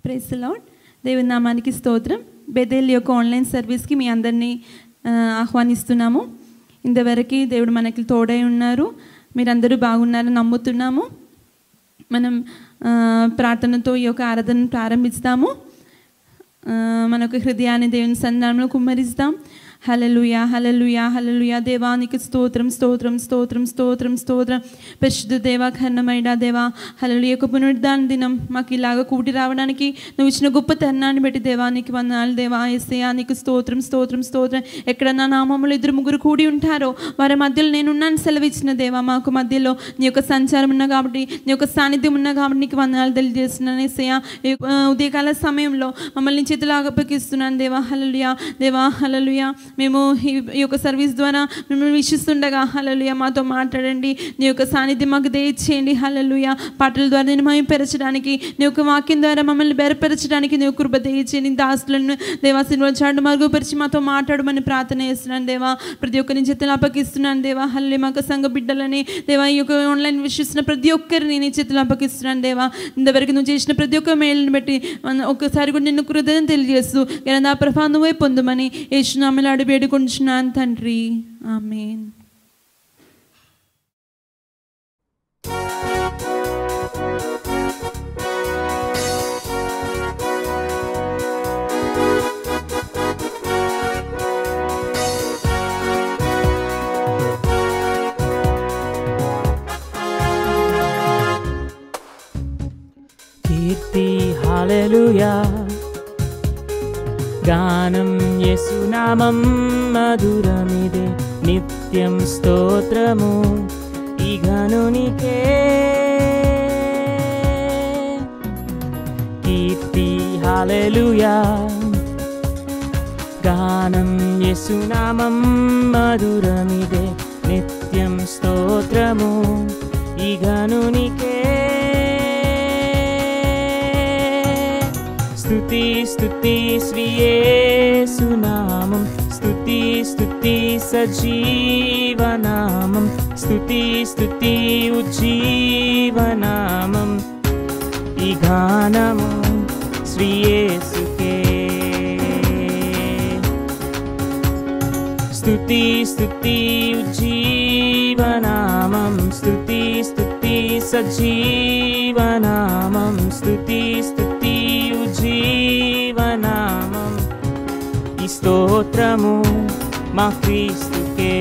price lord దేవుని నామానికి స్తోత్రం బెదేల్ యొక్క ఆన్లైన్ సర్వీస్కి మీ అందరినీ ఆ, ఆహ్వానిస్తున్నాము ఇంతవరకు దేవుడు మనకి తోడై ఉన్నారు మీరందరూ బాగున్నారని నమ్ముతున్నాము మనం ఆ, ప్రార్థనతో ఈ యొక్క ఆరాధన ప్రారంభిస్తాము ఆ, మనకు హృదయాన్ని దేవుని సన్నిధానంలో కుమ్మరిస్తాం హలలుయా హలలుయా హలలుయా దేవానికి స్తోత్రం స్తోత్రం స్తోత్రం స్తోత్రం స్తోత్రం పరిశుద్ధ దేవా ఖన్నమైడా దేవా హలలు యొక్క పునరుద్ధాన దినం మాకు ఇలాగ కూటి రావడానికి నువ్వు ఇచ్చిన గొప్ప తరుణాన్ని బట్టి దేవానికి వందనాలు దేవా ఎస్సయా నీకు స్తోత్రం స్తోత్రం స్తోత్రం ఎక్కడ నా నామములు ఇద్దరు ముగ్గురు కూడి ఉంటారో వారి మధ్యలో నేను ఉన్నాను సెలవిచ్చిన దేవా మాకు మధ్యలో నీ యొక్క సంచారం ఉన్నా కాబట్టి నీ యొక్క సాన్నిధ్యం ఉన్నా కాబట్టి నీకు వందనాలు తెలియజేస్తున్నాను ఎస్సయా ఈ, ఆ, ఉదయకాల సమయంలో మమ్మల్ని చేతులాగా అప్పగిస్తున్నాను దేవా హలలుయా దేవా హలలుయా మేము ఈ ఈ యొక్క సర్వీస్ ద్వారా మిమ్మల్ని వీక్షిస్తుండగా హలలుయా మాతో మాట్లాడండి నీ యొక్క సాన్నిధ్యం మాకు దయచేయండి హలలుయా పాటల ద్వారా నేను మేము పెరచడానికి నీ యొక్క వాక్యం ద్వారా మమ్మల్ని బెరపరచడానికి నీ యొక్క కృప దయచేయండి దాసులను దేవా సినిమా చాటు మరుగుపరిచి మాతో మాట్లాడమని ప్రార్థన చేస్తున్నాను దేవా ప్రతి ఒక్కరిని చేతులు అప్పగిస్తున్నాను దేవా హల్లి మాకు సంఘ బిడ్డలని దేవా ఈ యొక్క ఆన్లైన్ వీక్షిస్తున్న ప్రతి ఒక్కరిని నీ చేతులు అప్పగిస్తున్నాను దేవా ఇంతవరకు నువ్వు చేసిన ప్రతి ఒక్క మేలుని బట్టి మన ఒక్కసారి కూడా నిన్ను కృతజ్ఞత తెలియజేస్తూ గణదా ప్రభా నువ్వే పొందుమని యేసునామలు అడి వేడుకుంటున్నాను తండ్రి ఆమెన్ కీర్తి హాలెలుయా గానం యేసునామం మధురమిదే నిత్యం స్తోత్రము ఈ గనునికే కీర్తి హాలెలుయా గానం యేసునామం మధురమిదే నిత్యం స్తోత్రము ఈ గనునికే స్తుతి స్తుతి శ్రీయేసునామం స్తుతి స్తుతి సజీవనామం స్తుతి స్తుతి ఉజ్జీవనామం ఈ గానము శ్రీయేసుకే స్తుతి స్తుతి ఉజ్జీవనామం స్తుతి స్తుతి సజీవనామం స్తుతి స్తుతి ఉజ్జీవనామం ఈ స్తోత్రము మా క్రీస్తుకే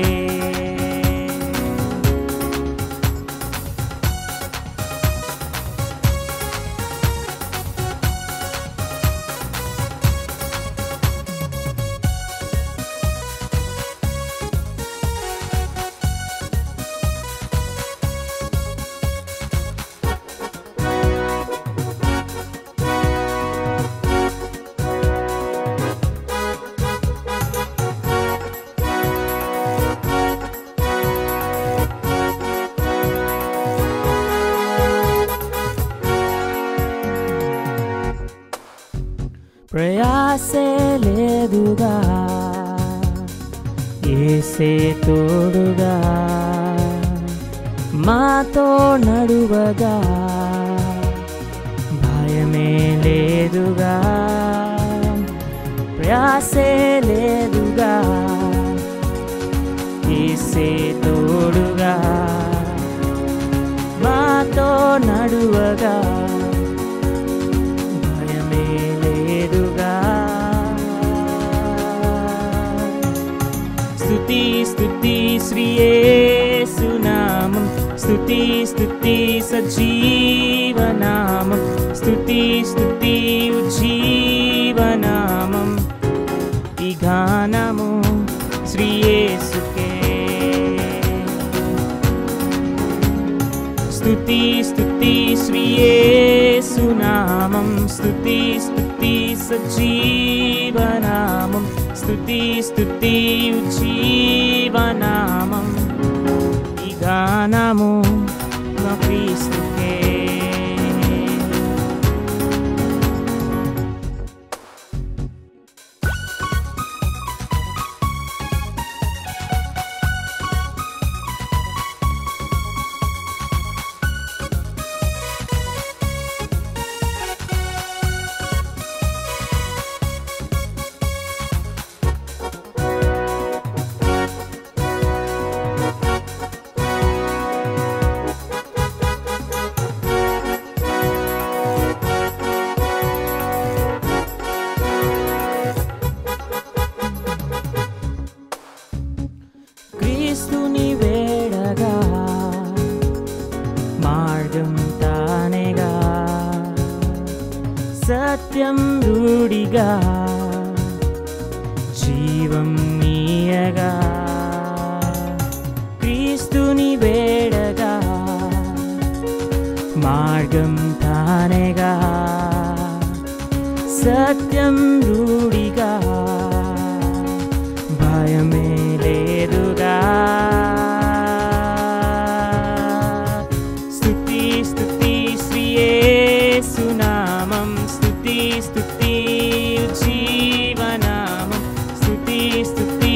ప్రయాసే లేదుగా ఏసే తోడుగా మాతో నడువగా భయమే లేదుగా ప్రయాసే లేదుగా ఏసే తోడుగా మాతో నడువగా భయమే లేదుగా స్తుతి స్తుతి శ్రీయేసునామం స్తుతి స్తుతి సజీవనామం స్తుతి స్తుతి ఉజ్జీవనామం ఈ గానము శ్రీయేసుకే స్తుతి స్తుతి శ్రీయేసునామం స్తుతి స్తుతి సజీవనామం స్తుతి స్తుతి ఉజ్జీవనామం ఈ గానము నా క్రీస్తుకే మార్గం తానేగా సత్యం రూఢిగా జీవం నీయగా క్రీస్తుని వేడగా మార్గం తానేగా సత్యం రూఢిగా భయమే లేదుగా స్తుతి స్తుతి శ్రీయే సునామం స్తుతి స్తుతి జీవనామం స్తుతి స్తుతి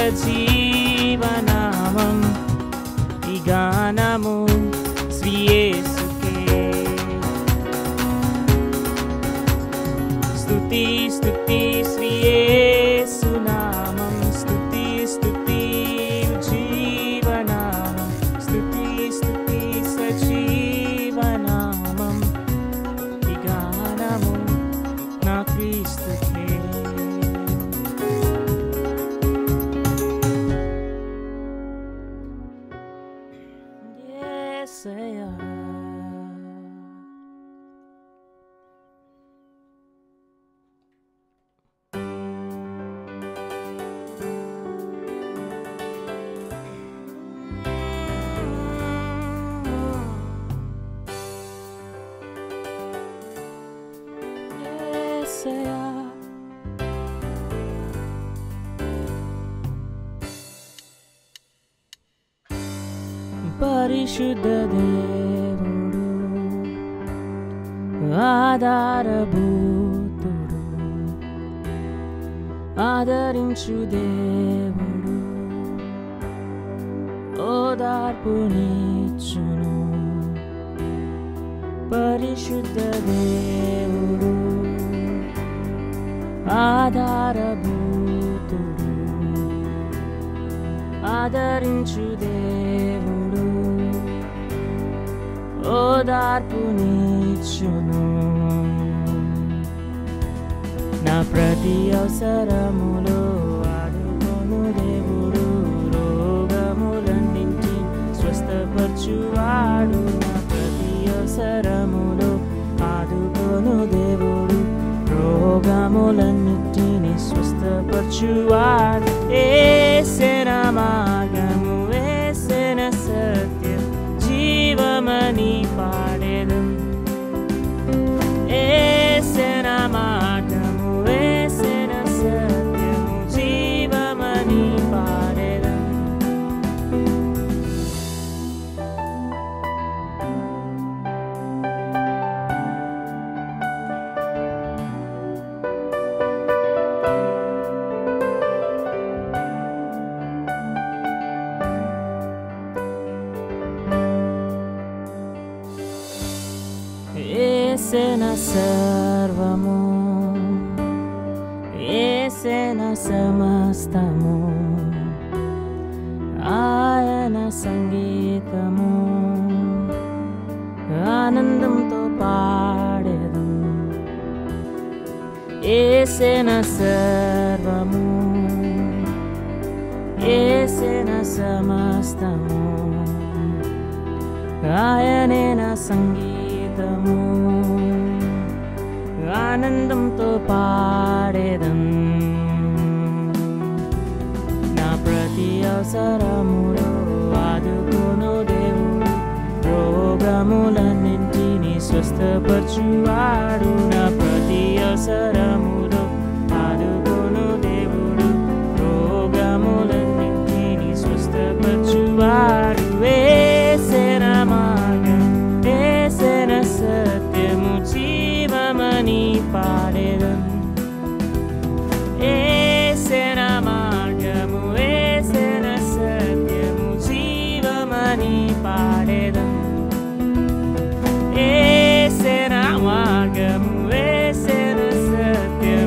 సజీవనామం ఈ గానము శ్రీయేసుకే స్తుతి స్తుతి శ్రీయేసునామం స్తుతి స్తుతి జీవనామం స్తుతి స్తుతి సజీవనామం ఈ గానము నా క్రీస్తుకే యేసయ్యా యేసయ్యా పరిశుద్ధ దేవుడు ఆధారభూతుడు ఆదరించు దేవుడు ఓదార్పునిచ్చును పరిశుద్ధ దేవుడు ఆధారభూతుడు ఆదరించు దేవుడు ఓదార్పునిచ్చును నా ప్రతి అవసరములో ఆదుకొను దేవుడు రోగములన్నింటి స్వస్థపరచువాడు నా ప్రతి అవసరములో ఆదుకొను దేవుడు రోగములన్నిటిని స్వస్థపరచువాడు ఏసెన మార్గము ఏసెన సత్యం జీవమని పాడేదం ఏసెన మార్గము ఏసెన సత్యము జీవమని పాడేదం ఏసెన సర్వము ఏసెన సమస్తము ఆయన సంగీతము ఆనందంతో పాడేదం ఏసెన సర్వము ఏసెన సమస్తము ఆయనే నా సంగీతము ఆనందంతో పాడేదం నా ప్రతి అవసరములో ఆదుకోను దేవుడు రోగములన్నింటినీ స్వస్థపరచువాడు నా ప్రతి అవసరములో ఆదుకోను దేవుడు రోగములన్నింటినీ స్వస్థపరచువాడు వేసెన మార్గం వేసెన సత్యము జీవమని పాడేదం ఏసెన మార్గము ఏసెన సత్యము జీవమని పాడేదం ఏసెన మార్గము ఏసెన సత్యము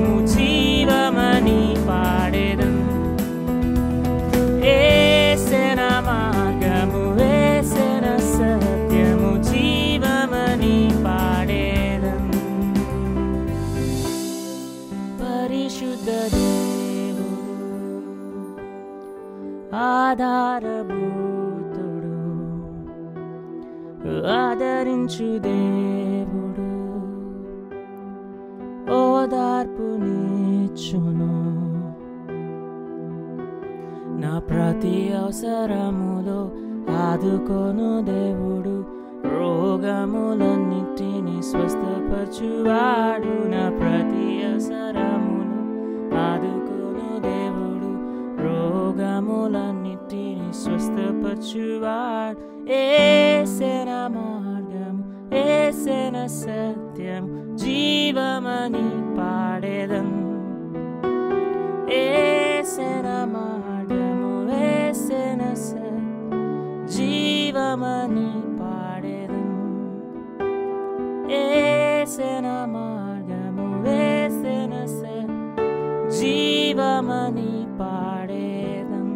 ఆదరించు దేవుడు ఓదార్పునిచ్చును నా ప్రతి అవసరములో ఆదుకొను దేవుడు రోగములన్నిటిని స్వస్థపరచువాడు నా ప్రతి అవసరములో ఆదుకొను దేవుడు రోగములన్నిటిని స్వస్థపరచువాడు ఏసేన మార్గము ఏసేన సత్యం జీవమని పాడేదం ఏసేన మార్గము ఏసేన సత్యం జీవమని పాడేదం ఏసేన మార్గము ఏసేన సత్యం జీవమని పాడేదం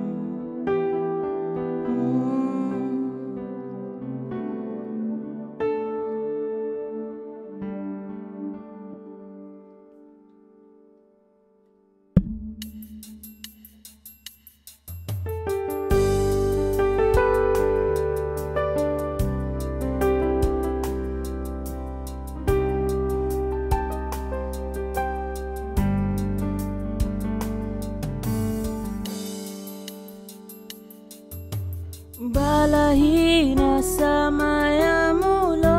బలహీన సమయములో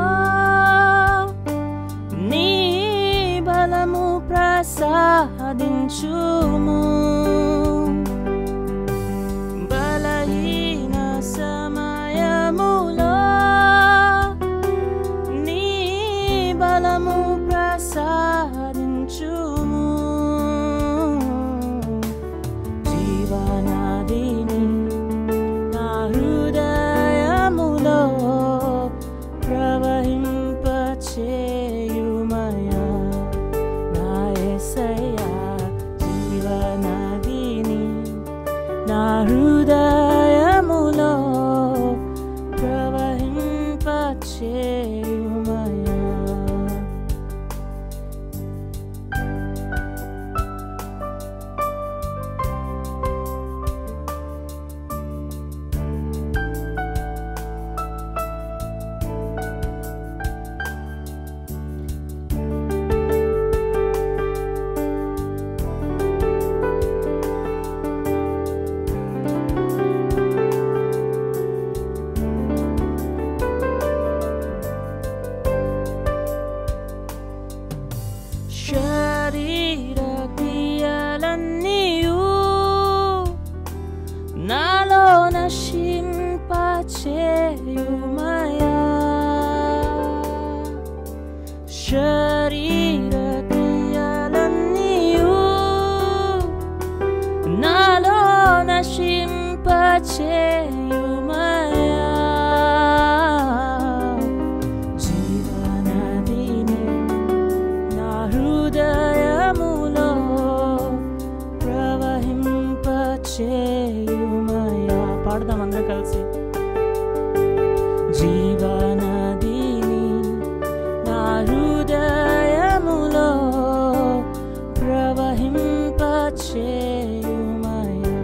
నీ బలము ప్రసాదించుము బలహీన సమయములో నీ బలము ప్రసాదించుము జీవనాదిని నా హృదయములో ప్రవహింపచేయుమయా నా యేసయ్యా జీవనదిని నా హృదయములో ప్రవహింపచేయుమయా శరీర క్రియలన్నీయు నాలో నశింపచేయుమయా శరీర క్రియలన్నీయు నాలో నశింపచేయుమయా జీవనదిని నా హృదయములో ప్రవహింపచేయుమయా పాడదాం అందరూ కలిసి జీవనదిని నా హృదయములో ప్రవహింపచేయుమయా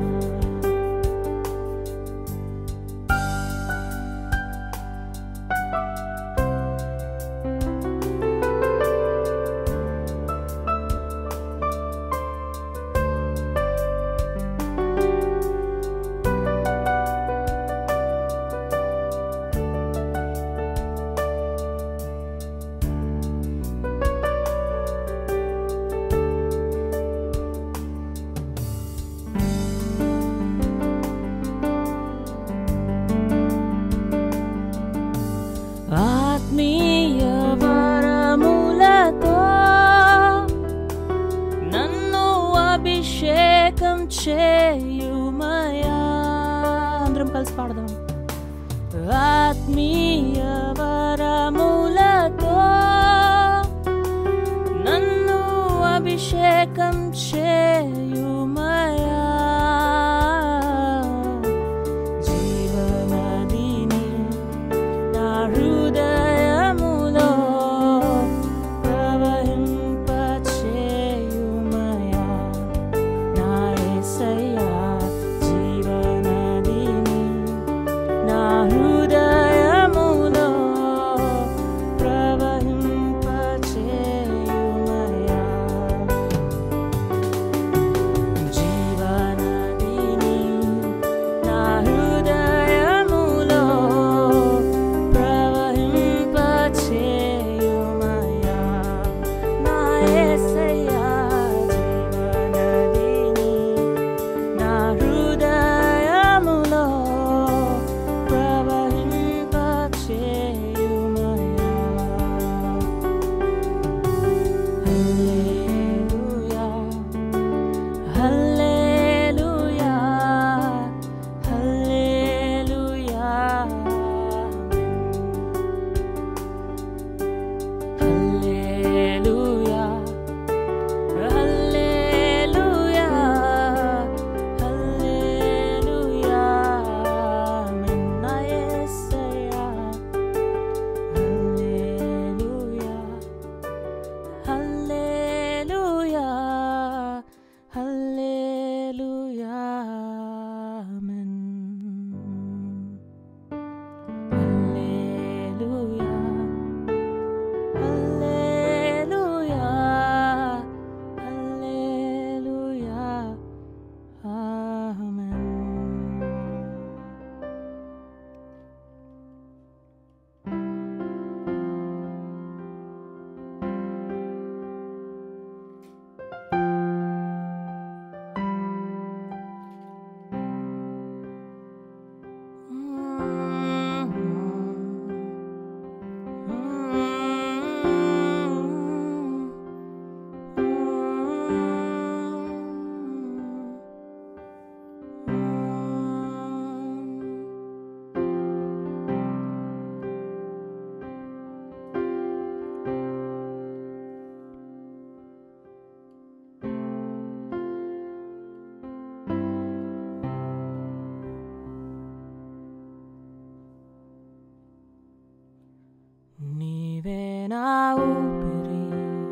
నా ఊపిరి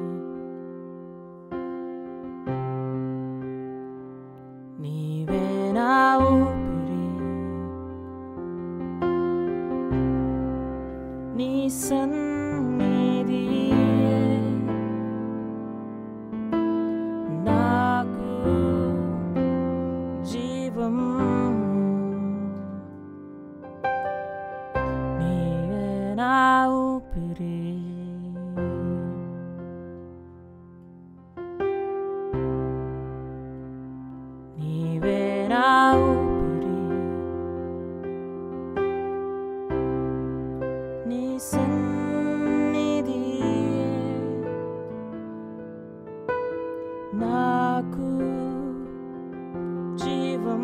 నీవే నా ఊపిరి నీ సన్నిధి నాకు జీవం నీవే నా ఊపిరి నీవే నా ఊపిరి నీ సన్నిధి నాకు జీవం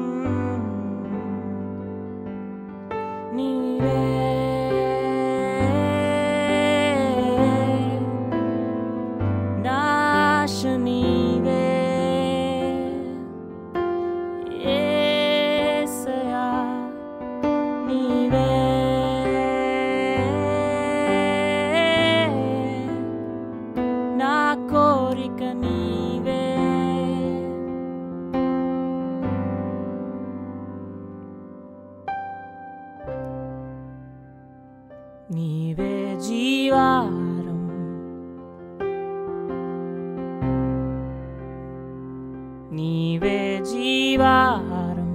నీవే నాశ నీవే యేసయ్యా నీవే నా కోరిక నీవే నీవే జీవారం నీవే జీవారం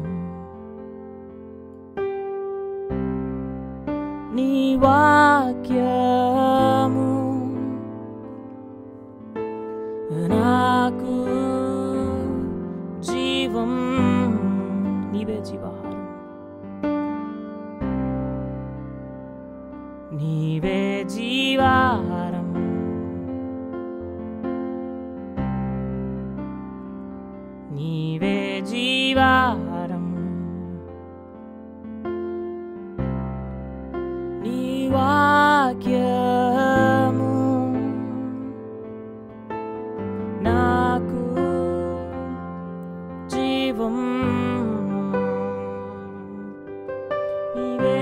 నీ వాక్యము నాకు జీవం నీవే జీవాహారం నీవే జీవాహారం నీవే జీవాహారం నీ వాక్యము నాకు జీవం నీవే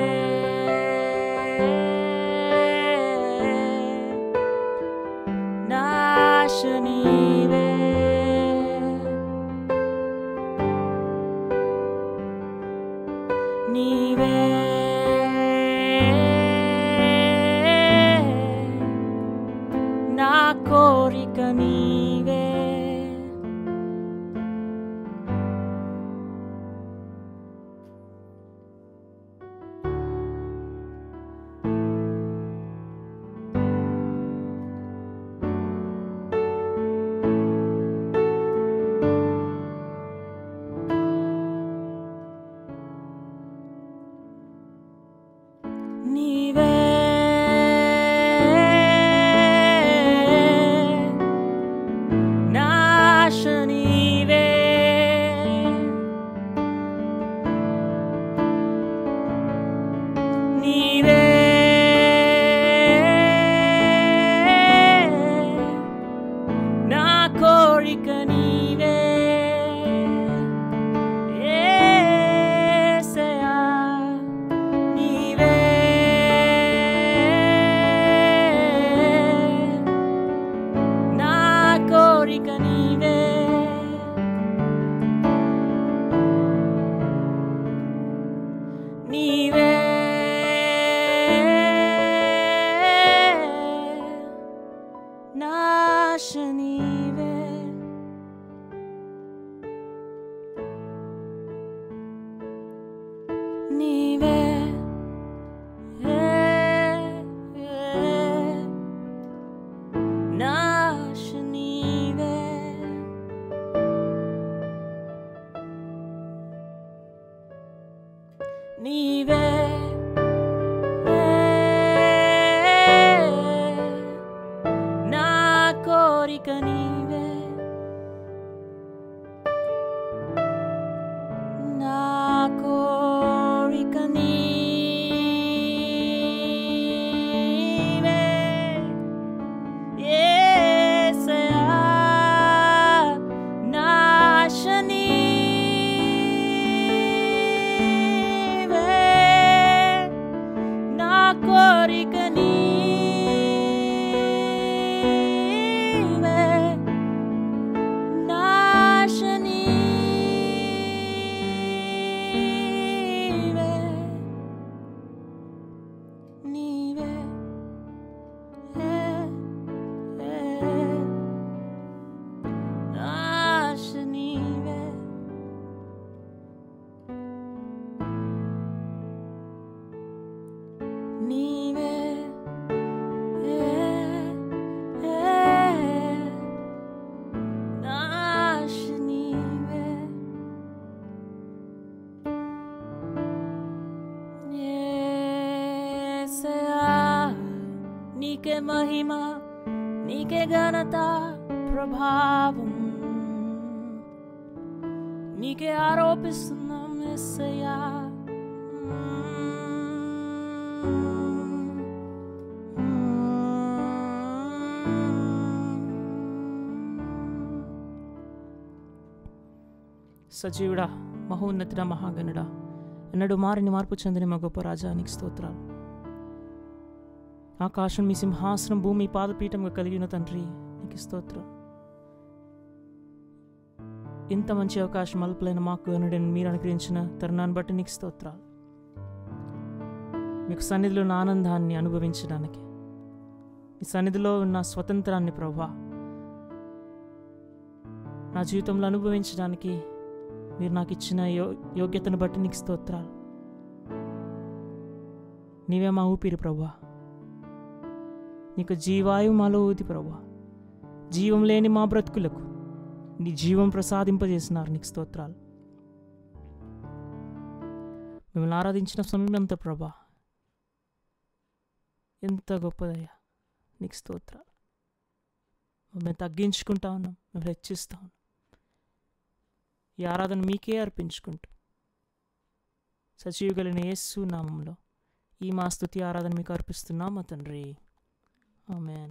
నాశ నీవే నీవే నా కోరిక నీవే నీవే నాశ నీవే నీవే నా కోరిక నీవే యేసయ్యా నీవే నా కోరిక నీవే నీవే నాశ నీవే నీవే నాశ నీవే నీవే నా కోరిక నీవే నా కోరిక నీవే యేసయ్యా నాశ నీవే నా కోరిక నీవే మహిమ నీకే ఘనత ప్రభావం నీకే ఆరోపిస్తున్నాం ఎస్సయ్యా సజీవుడా మహోన్నతుడ మహాగణుడా ఎన్నడూ మారిని మార్పు చెందిన మా గొప్ప రాజానికి స్తోత్రాలు ఆకాశం మీ సింహాసనం భూమి పాదపీఠంగా కలిగిన తండ్రి నీకు స్తోత్రం ఇంత మంచి అవకాశం అల్పులైన మాకు గనుడని మీరు అనుగ్రహించిన తరుణాన్ని బట్టి నీకు స్తోత్రాలు మీకు సన్నిధిలో ఉన్న ఆనందాన్ని అనుభవించడానికి మీ సన్నిధిలో ఉన్న స్వతంత్రాన్ని ప్రభా నా జీవితంలో అనుభవించడానికి మీరు నాకు ఇచ్చిన యో యోగ్యతను బట్టి నీకు స్తోత్రాలు నీవే మా ఊపిరి ప్రభా నీకు జీవాయు మాలో ఊది ప్రభా జీవం లేని మా బ్రతుకులకు నీ జీవం ప్రసాదింపజేసినారు నీకు స్తోత్రాలు మిమ్మల్ని ఆరాధించిన సమయం ఎంత ప్రభా ఎంత గొప్పదయ్యా నీకు స్తోత్రాలు మమ్మల్ని తగ్గించుకుంటా ఉన్నాం మిమ్మల్ని హెచ్చిస్తా ఉన్నాం ఈ ఆరాధన మీకే అర్పించుకుంటూ సజీవ కలిగిన యేసు నామంలో ఈ మా స్తుతి ఆరాధన మీకు అర్పిస్తున్నాం మా తండ్రి ఆమెన్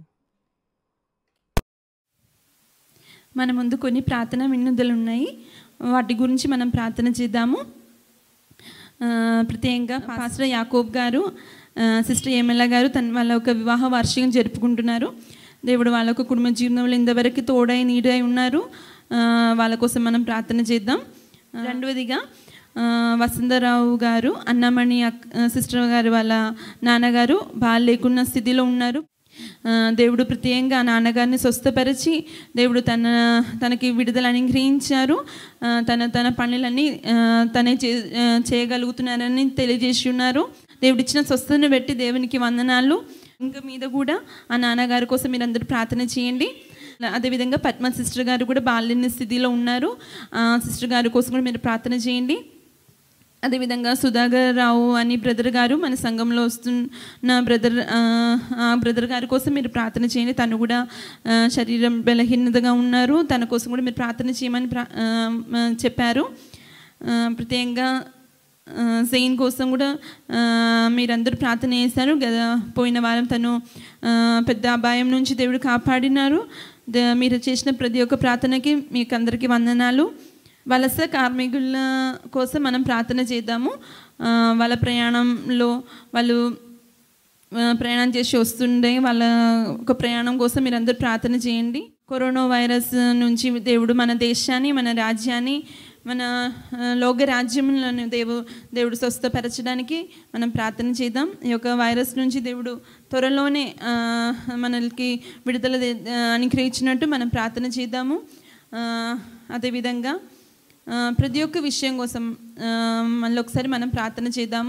మన ముందు కొన్ని ప్రార్థన విన్నుదలు ఉన్నాయి వాటి గురించి మనం ప్రార్థన చేద్దాము ఆ, ప్రత్యేకంగా పాస్టర్ యాకోబ్ గారు ఆ, సిస్టర్ ఏమెల్లా గారు తన వాళ్ళ ఒక వివాహ వార్షికం జరుపుకుంటున్నారు దేవుడు వాళ్ళ ఒక కుటుంబ జీవనంలో ఇంతవరకు తోడై నీడై ఉన్నారు ఆ, వాళ్ళ కోసం మనం ప్రార్థన చేద్దాం రెండవదిగా ఆ, వసంతరావు గారు అన్నమణి అక్- సిస్టర్ గారు వాళ్ళ నాన్నగారు బాగా లేకున్న స్థితిలో ఉన్నారు ఆ, దేవుడు ప్రత్యేకంగా ఆ నాన్నగారిని స్వస్థపరిచి దేవుడు తన తనకి విడుదల అనుగ్రహించారు ఆ, తన తన పనులన్నీ ఆ, తనే చే ఆ, చేయగలుగుతున్నారని తెలియజేసి ఉన్నారు దేవుడు ఇచ్చిన స్వస్థతను పెట్టి దేవునికి వందనాలు ఇంకా మీద కూడా ఆ నాన్నగారి కోసం మీరు అందరూ ప్రార్థన చేయండి అదేవిధంగా పద్మ సిస్టర్ గారు కూడా బాల్యని స్థితిలో ఉన్నారు ఆ సిస్టర్ గారి కోసం కూడా మీరు ప్రార్థన చేయండి అదేవిధంగా సుధాకర్ రావు అని బ్రదర్ గారు మన సంఘంలో వస్తున్న బ్రదర్ ఆ, ఆ బ్రదర్ గారి కోసం మీరు ప్రార్థన చేయండి తను కూడా ఆ, శరీరం బలహీనతగా ఉన్నారు తన కోసం కూడా మీరు ప్రార్థన చేయమని ప్రా ఆ, ఆ, చెప్పారు ఆ, ప్రత్యేకంగా ఆ, జైన్ కోసం కూడా ఆ, మీరందరూ ప్రార్థన చేశారు గదా పోయిన వారం తను ఆ, పెద్ద అపాయం నుంచి దేవుడు కాపాడినారు ద- మీరు చేసిన ప్రతి ఒక్క ప్రార్థనకి మీకు అందరికీ వందనాలు వలస కార్మికుల కోసం మనం ప్రార్థన చేద్దాము ఆ, వాళ్ళ ప్రయాణంలో వాళ్ళు ఆ, ప్రయాణం చేసి వస్తుండే వాళ్ళ ఒక ప్రయాణం కోసం మీరు అందరూ ప్రార్థన చేయండి కరోనా వైరస్ నుంచి దేవుడు మన దేశాన్ని మన రాజ్యాన్ని మన ఆ, లోక రాజ్యంలను దేవు దేవుడు స్వస్థపరచడానికి మనం ప్రార్థన చేద్దాం ఈ యొక్క వైరస్ నుంచి దేవుడు త్వరలోనే ఆ, మనకి విడుదల దే- ఆ, అనుగ్రహించినట్టు మనం ప్రార్థన చేద్దాము ఆ, అదేవిధంగా ఆ, ప్రతి ఒక్క విషయం కోసం ఆ, మళ్ళీ ఒకసారి మనం ప్రార్థన చేద్దాము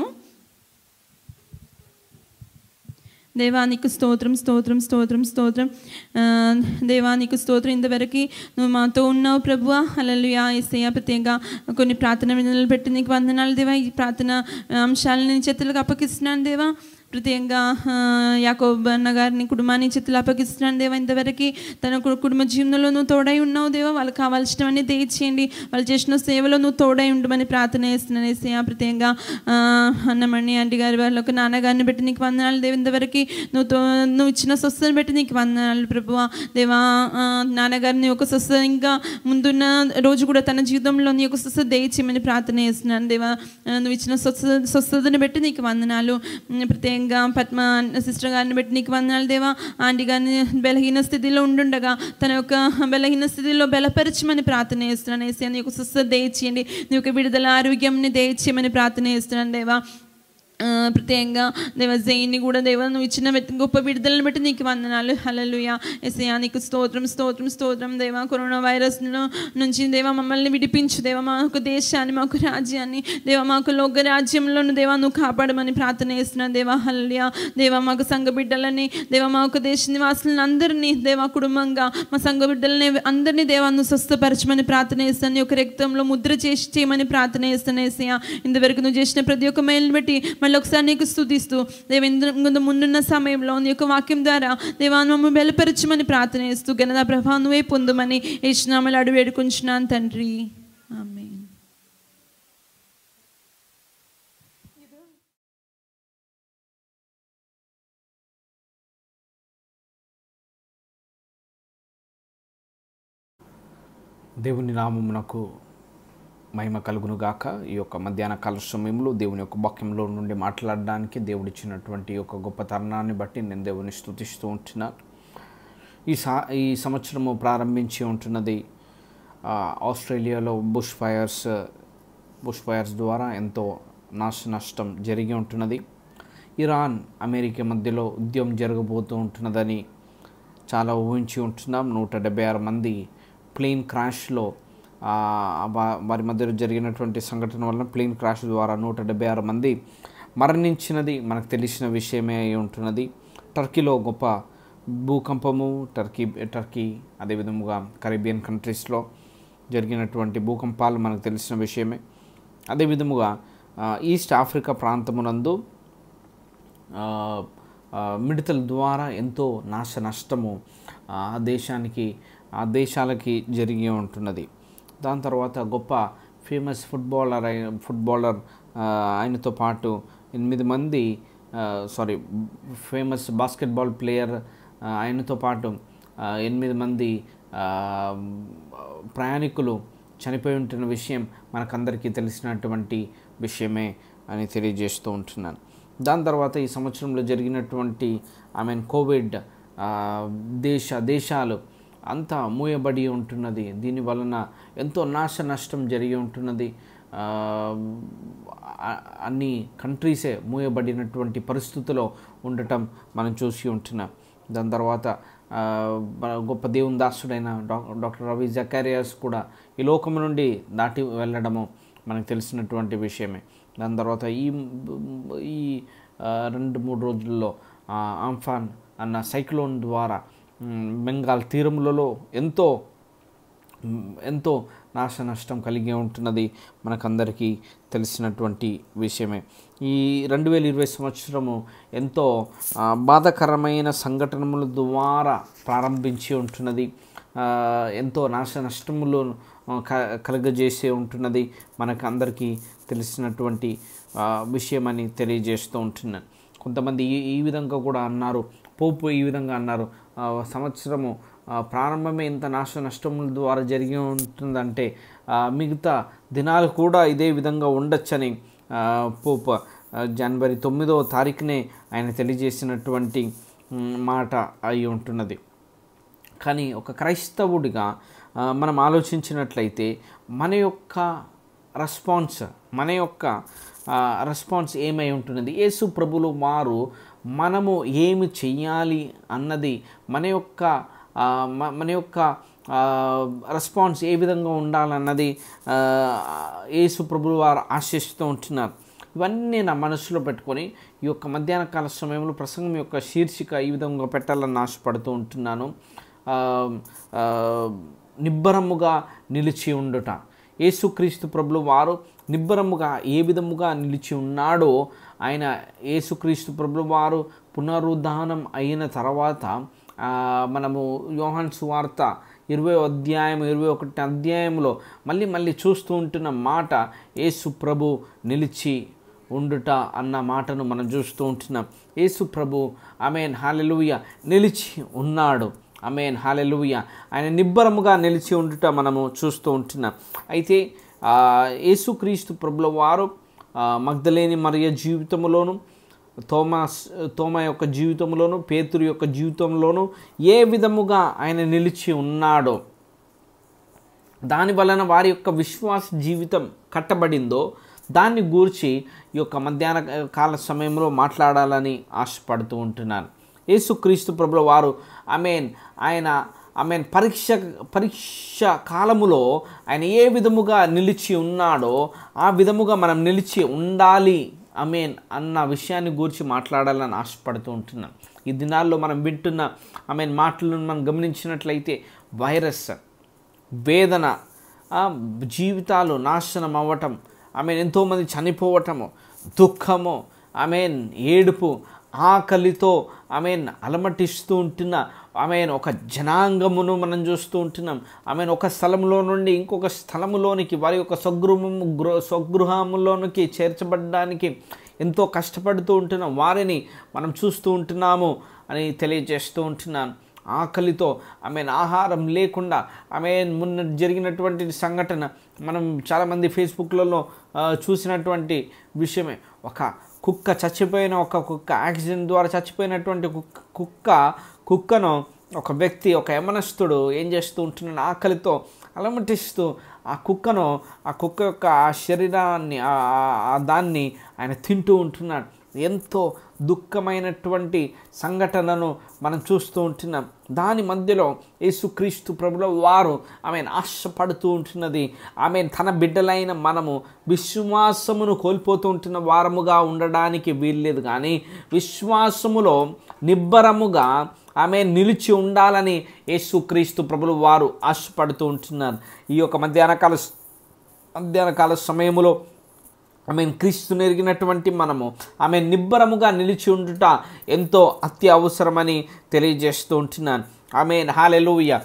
దేవానికి స్తోత్రం స్తోత్రం స్తోత్రం స్తోత్రం ఆ, దేవానికి స్తోత్రం ఇంతవరకు నువ్వు మాతో ఉన్నావు ప్రభువ అలలుయా ఏసయ్య ప్రత్యేకంగా కొన్ని ప్రార్థన విధులు పెట్టి నీకు వందనాలు దేవా ఈ ప్రార్థన అంశాలను నీ చేతులకు అప్పగిస్తున్నాను దేవా ప్రత్యేకంగా ఆ, యాకోబ్ అన్న గారిని కుటుంబాన్ని చేతులు అప్పగిస్తున్నాను దేవా ఇంతవరకు తన కు- కుటుంబ జీవనంలో నువ్వు తోడై ఉన్నావు దేవా వాళ్ళకి కావాల్సినవన్నీ దయచేయండి వాళ్ళు చేసిన సేవలో నువ్వు తోడై ఉండమని ప్రార్థన చేస్తున్నాను ఏసయ్య ప్రత్యేకంగా ఆ, అన్నమణి ఆంటీ గారి వాళ్ళ ఒక నాన్నగారిని పెట్టి నీకు వందనాలు దేవ ఇంతవరకు నువ్వు తో- నువ్వు ఇచ్చిన స్వస్థను పెట్టి నీకు వందనాలు ప్రభువా దేవా ఆ, నాన్నగారిని ఒక స్వస్థ ఇంకా ముందున్న రోజు కూడా తన జీవితంలో నీ ఒక స్వస్థ దయచేయమని ప్రార్థన చేస్తున్నాను దేవా ఆ, నువ్వు ఇచ్చిన స్వస్థ స్వస్థతని బట్టి నీకు వందనాలు ఉమ్, ప్రత్యేకంగా పద్మ సిస్టర్ గారిని బట్టి నీకు వందనాలు దేవా ఆంటీ గారిని బలహీన స్థితిలో ఉండుండగా తన యొక్క బలహీన స్థితిలో బలపరచమని ప్రార్థన చేస్తున్నాను ఏసీ నీ యొక్క స్వస్థత దయచేయండి నీ యొక్క విడుదల ఆరోగ్యంని దయచేయమని ప్రార్థన చేస్తున్నాను దేవా ఆ, ప్రత్యేకంగా దేవ జైన్ని కూడా దేవ నువ్వు ఇచ్చిన వెత్- గొప్ప విడుదలను బట్టి నీకు వందనాలు హలలుయ ఎసయా నీకు స్తోత్రం స్తోత్రం స్తోత్రం దేవా కరోనా వైరస్ నుంచి దేవ మమ్మల్ని విడిపించు దేవ మాకు దేశాన్ని మాకు రాజ్యాన్ని దేవ మాకు లోక రాజ్యంలోను దేవా నువ్వు కాపాడమని ప్రార్థన చేస్తున్నాను దేవా హల్లియ దేవ మాకు సంఘ బిడ్డలని దేవ మాకు దేశ నివాసులను అందరినీ దేవా కుటుంబంగా మా సంఘ బిడ్డలని అందరినీ దేవా నువ్వు స్వస్థపరచమని ప్రార్థన చేస్తాను నీ యొక్క రక్తంలో ముద్ర చేసి చేయమని ప్రార్థన చేస్తాను ఏసయ్య ఇంతవరకు నువ్వు చేసిన ప్రతి ఒక్క మేలుని బట్టి మళ్ళీ ఒకసారి నీకు స్థుతిస్తూ దేవ ఇందు ముందున్న సమయంలో నీ యొక్క వాక్యం ద్వారా దేవా మమ్మల్ని బలపరచమని ప్రార్థన చేస్తూ గనదా ప్రభా నువ్వే పొందుమని ఏసునామలు అడుగు వేడుకుంటున్నాను తండ్రి ఆమె దేవుని నామమునకు మహిమ కలుగును గాక ఈ యొక్క మధ్యాహ్న కాల సమయంలో దేవుని యొక్క వాక్యంలో నుండి మాట్లాడడానికి దేవుడు ఇచ్చినటువంటి ఈ యొక్క గొప్ప తరుణాన్ని బట్టి నేను దేవుని స్తుతిస్తూ ఉంటున్నాను ఈ సా ఈ సంవత్సరము ప్రారంభించి ఉంటున్నది ఆ, ఆస్ట్రేలియాలో బుష్ ఫైర్స్ బుష్ ఫైర్స్ ద్వారా ఎంతో నాశ నష్టం జరిగి ఉంటున్నది ఇరాన్ అమెరికా మధ్యలో ఉద్యమం జరగబోతూ ఉంటున్నదని చాలా ఊహించి ఉంటున్నాం నూట డెబ్బై ఆరు మంది ప్లేన్ క్రాష్లో ఆ, వా- వారి మధ్యలో జరిగినటువంటి సంఘటన వలన ప్లేన్ క్రాష్ ద్వారా నూట డెబ్బై ఆరు మంది మరణించినది మనకు తెలిసిన విషయమే అయి ఉంటున్నది టర్కీలో గొప్ప భూకంపము టర్కీ టర్కీ అదేవిధముగా కరీబియన్ కంట్రీస్లో జరిగినటువంటి భూకంపాలు మనకు తెలిసిన విషయమే అదేవిధముగా ఆ, ఈస్ట్ ఆఫ్రికా ప్రాంతమునందు ఆ, ఆ, మిడతల ద్వారా ఎంతో నాశ నష్టము ఆ దేశానికి ఆ దేశాలకి జరిగి ఉంటున్నది దాని తర్వాత గొప్ప ఫేమస్ ఫుట్బాలర్ అయిన ఫుట్బాలర్ ఆ, ఆయనతో పాటు ఎనిమిది మంది సారీ ఫేమస్ బాస్కెట్బాల్ ప్లేయర్ ఆ, ఆయనతో పాటు ఆ, ఎనిమిది మంది ఆ, ప్రయాణికులు చనిపోయి ఉంటున్న విషయం మనకందరికీ తెలిసినటువంటి విషయమే అని తెలియజేస్తూ ఉంటున్నాను దాని తర్వాత ఈ సంవత్సరంలో జరిగినటువంటి ఐ మీన్ కోవిడ్ ఆ, దేశ దేశాలు అంతా మూయబడి ఉంటున్నది దీని వలన ఎంతో నాశ నష్టం జరిగి ఉంటున్నది ఆ, ఆ- అన్ని కంట్రీసే మూయబడినటువంటి పరిస్థితిలో ఉండటం మనం చూసి ఉంటున్నాం దాని తర్వాత ఆ, మన గొప్ప దేవుని దాసుడైన డా- డాక్టర్ రవి జకారియాస్ కూడా ఈ లోకం నుండి దాటి వెళ్ళడము మనకు తెలిసినటువంటి విషయమే దాని తర్వాత ఈ ఈ ఆ, రెండు మూడు రోజుల్లో ఆ, ఆంఫాన్ అన్న సైక్లోన్ ద్వారా మ్, బెంగాల్ తీరములలో ఎంతో మ్, ఎంతో నాశ నష్టం కలిగి ఉంటున్నది మనకందరికీ తెలిసినటువంటి విషయమే ఈ రెండు వేల ఇరవై సంవత్సరము ఎంతో ఆ, బాధాకరమైన సంఘటనల ద్వారా ప్రారంభించి ఉంటున్నది ఆ, ఎంతో నాశ నష్టములు ఆ, క- కలుగజేసే ఉంటున్నది మనకు అందరికీ తెలిసినటువంటి ఆ, విషయమని తెలియజేస్తూ ఉంటున్నాను కొంతమంది ఈ ఈ విధంగా కూడా అన్నారు పోపు ఈ విధంగా అన్నారు ఆ, సంవత్సరము ఆ, ప్రారంభమే ఇంత నాశ నష్టముల ద్వారా జరిగి ఉంటుందంటే ఆ, మిగతా దినాలు కూడా ఇదే విధంగా ఉండొచ్చని ఆ, పోప్ ఆ, జనవరి తొమ్మిదవ తారీఖునే ఆయన తెలియజేసినటువంటి మ్, మాట అయి ఉంటున్నది కానీ ఒక క్రైస్తవుడిగా ఆ, మనం ఆలోచించినట్లయితే మన యొక్క రెస్పాన్స్ మన యొక్క ఆ, రెస్పాన్స్ ఏమై ఉంటున్నది యేసు ప్రభులు వారు మనము ఏమి చెయ్యాలి అన్నది మన యొక్క ఆ, మ- మన యొక్క ఆ, రెస్పాన్స్ ఏ విధంగా ఉండాలన్నది ఆ, యేసు ప్రభులు వారు ఆశిస్తూ ఉంటున్నారు ఇవన్నీ నా మనసులో పెట్టుకొని ఈ యొక్క మధ్యాహ్న కాల సమయంలో ప్రసంగం యొక్క శీర్షిక ఈ విధంగా పెట్టాలని ఆశపడుతూ ఉంటున్నాను ఆ, ఆ, నిబ్బరముగా నిలిచి ఉండుట యేసుక్రీస్తు ప్రభులు వారు నిబ్బరముగా ఏ విధముగా నిలిచి ఉన్నాడో ఆయన యేసుక్రీస్తు ప్రభులు వారు పునరుద్ధానం అయిన తర్వాత ఆ, మనము యోహాన్ సువార్త ఇరవై అధ్యాయం ఇరవై ఒకటి అధ్యాయంలో మళ్ళీ మళ్ళీ చూస్తూ ఉంటున్న మాట యేసు ప్రభు నిలిచి ఉండుట అన్న మాటను మనం చూస్తూ ఉంటున్నాం యేసు ప్రభు అమేన్ హాలెలుయ నిలిచి ఉన్నాడు అమేన్ హాలెలుయ ఆయన నిబ్బరముగా నిలిచి ఉండుట మనము చూస్తూ ఉంటున్నాం అయితే ఆ, యేసుక్రీస్తు ప్రభుల వారు ఆ, మగ్ధలేని మరియ జీవితంలోను తోమాస్ తోమ యొక్క జీవితంలోను పేతురు యొక్క జీవితంలోను ఏ విధముగా ఆయన నిలిచి ఉన్నాడో దాని వలన వారి యొక్క విశ్వాస జీవితం కట్టబడిందో దాన్ని గూర్చి ఈ యొక్క మధ్యాహ్న కాల సమయంలో మాట్లాడాలని ఆశపడుతూ ఉంటున్నాను యేసుక్రీస్తు ప్రభుల వారు అమేన్ ఆయన ఆమెన్ పరీక్ష పరీక్ష కాలములో ఆయన ఏ విధముగా నిలిచి ఉన్నాడో ఆ విధముగా మనం నిలిచి ఉండాలి అమేన్ అన్న విషయాన్ని గురించి మాట్లాడాలని ఆశపడుతూ ఉంటున్నాం ఈ దినాల్లో మనం వింటున్న ఆమెన్ మాటలను మనం గమనించినట్లయితే వైరస్ వేదన ఆ, జీవితాలు నాశనం అవ్వటం ఆమె ఎంతోమంది చనిపోవటము దుఃఖము ఆమెన్ ఏడుపు ఆకలితో ఆమెన్ అలమటిస్తూ ఉంటున్న ఆమెన్ ఒక జనాంగమును మనం చూస్తూ ఉంటున్నాం ఆమెన్ ఒక స్థలంలో నుండి ఇంకొక స్థలములోనికి వారి యొక్క స్వగృహము గృహ స్వగృహములోనికి చేర్చబడడానికి ఎంతో కష్టపడుతూ ఉంటున్నాం వారిని మనం చూస్తూ ఉంటున్నాము అని తెలియజేస్తూ ఉంటున్నాను ఆకలితో ఆమె ఆహారం లేకుండా ఆమె మొన్న జరిగినటువంటి సంఘటన మనం చాలామంది ఫేస్బుక్లలో ఆ, చూసినటువంటి విషయమే ఒక కుక్క చచ్చిపోయిన ఒక కుక్క యాక్సిడెంట్ ద్వారా చచ్చిపోయినటువంటి కుక్క కుక్క కుక్కను ఒక వ్యక్తి ఒక యమనస్తుడు ఏం చేస్తూ ఉంటున్నాడు ఆకలితో అలమటిస్తూ ఆ కుక్కను ఆ కుక్క యొక్క ఆ శరీరాన్ని ఆ ఆ- ఆ దాన్ని ఆయన తింటూ ఉంటున్నాడు ఎంతో దుఃఖమైనటువంటి సంఘటనను మనం చూస్తూ ఉంటున్నాం దాని మధ్యలో యేసుక్రీస్తు ప్రభుల వారు ఆమె ఆశపడుతూ ఉంటున్నది ఆమె తన బిడ్డలైన మనము విశ్వాసమును కోల్పోతూ ఉంటున్న వారముగా ఉండడానికి వీల్లేదు కానీ విశ్వాసములో నిబ్బరముగా ఆమె నిలిచి ఉండాలని యేసుక్రీస్తు ప్రభులు వారు ఆశపడుతూ ఉంటున్నారు ఈ యొక్క మధ్యాహ్నకాల మధ్యాహ్నకాల సమయములో ఆమె క్రీస్తు నెరిగినటువంటి మనము ఆమె నిబ్బరముగా నిలిచి ఉండుట ఎంతో అత్యవసరమని తెలియజేస్తూ ఉంటున్నాను ఆమె హాలెలూయ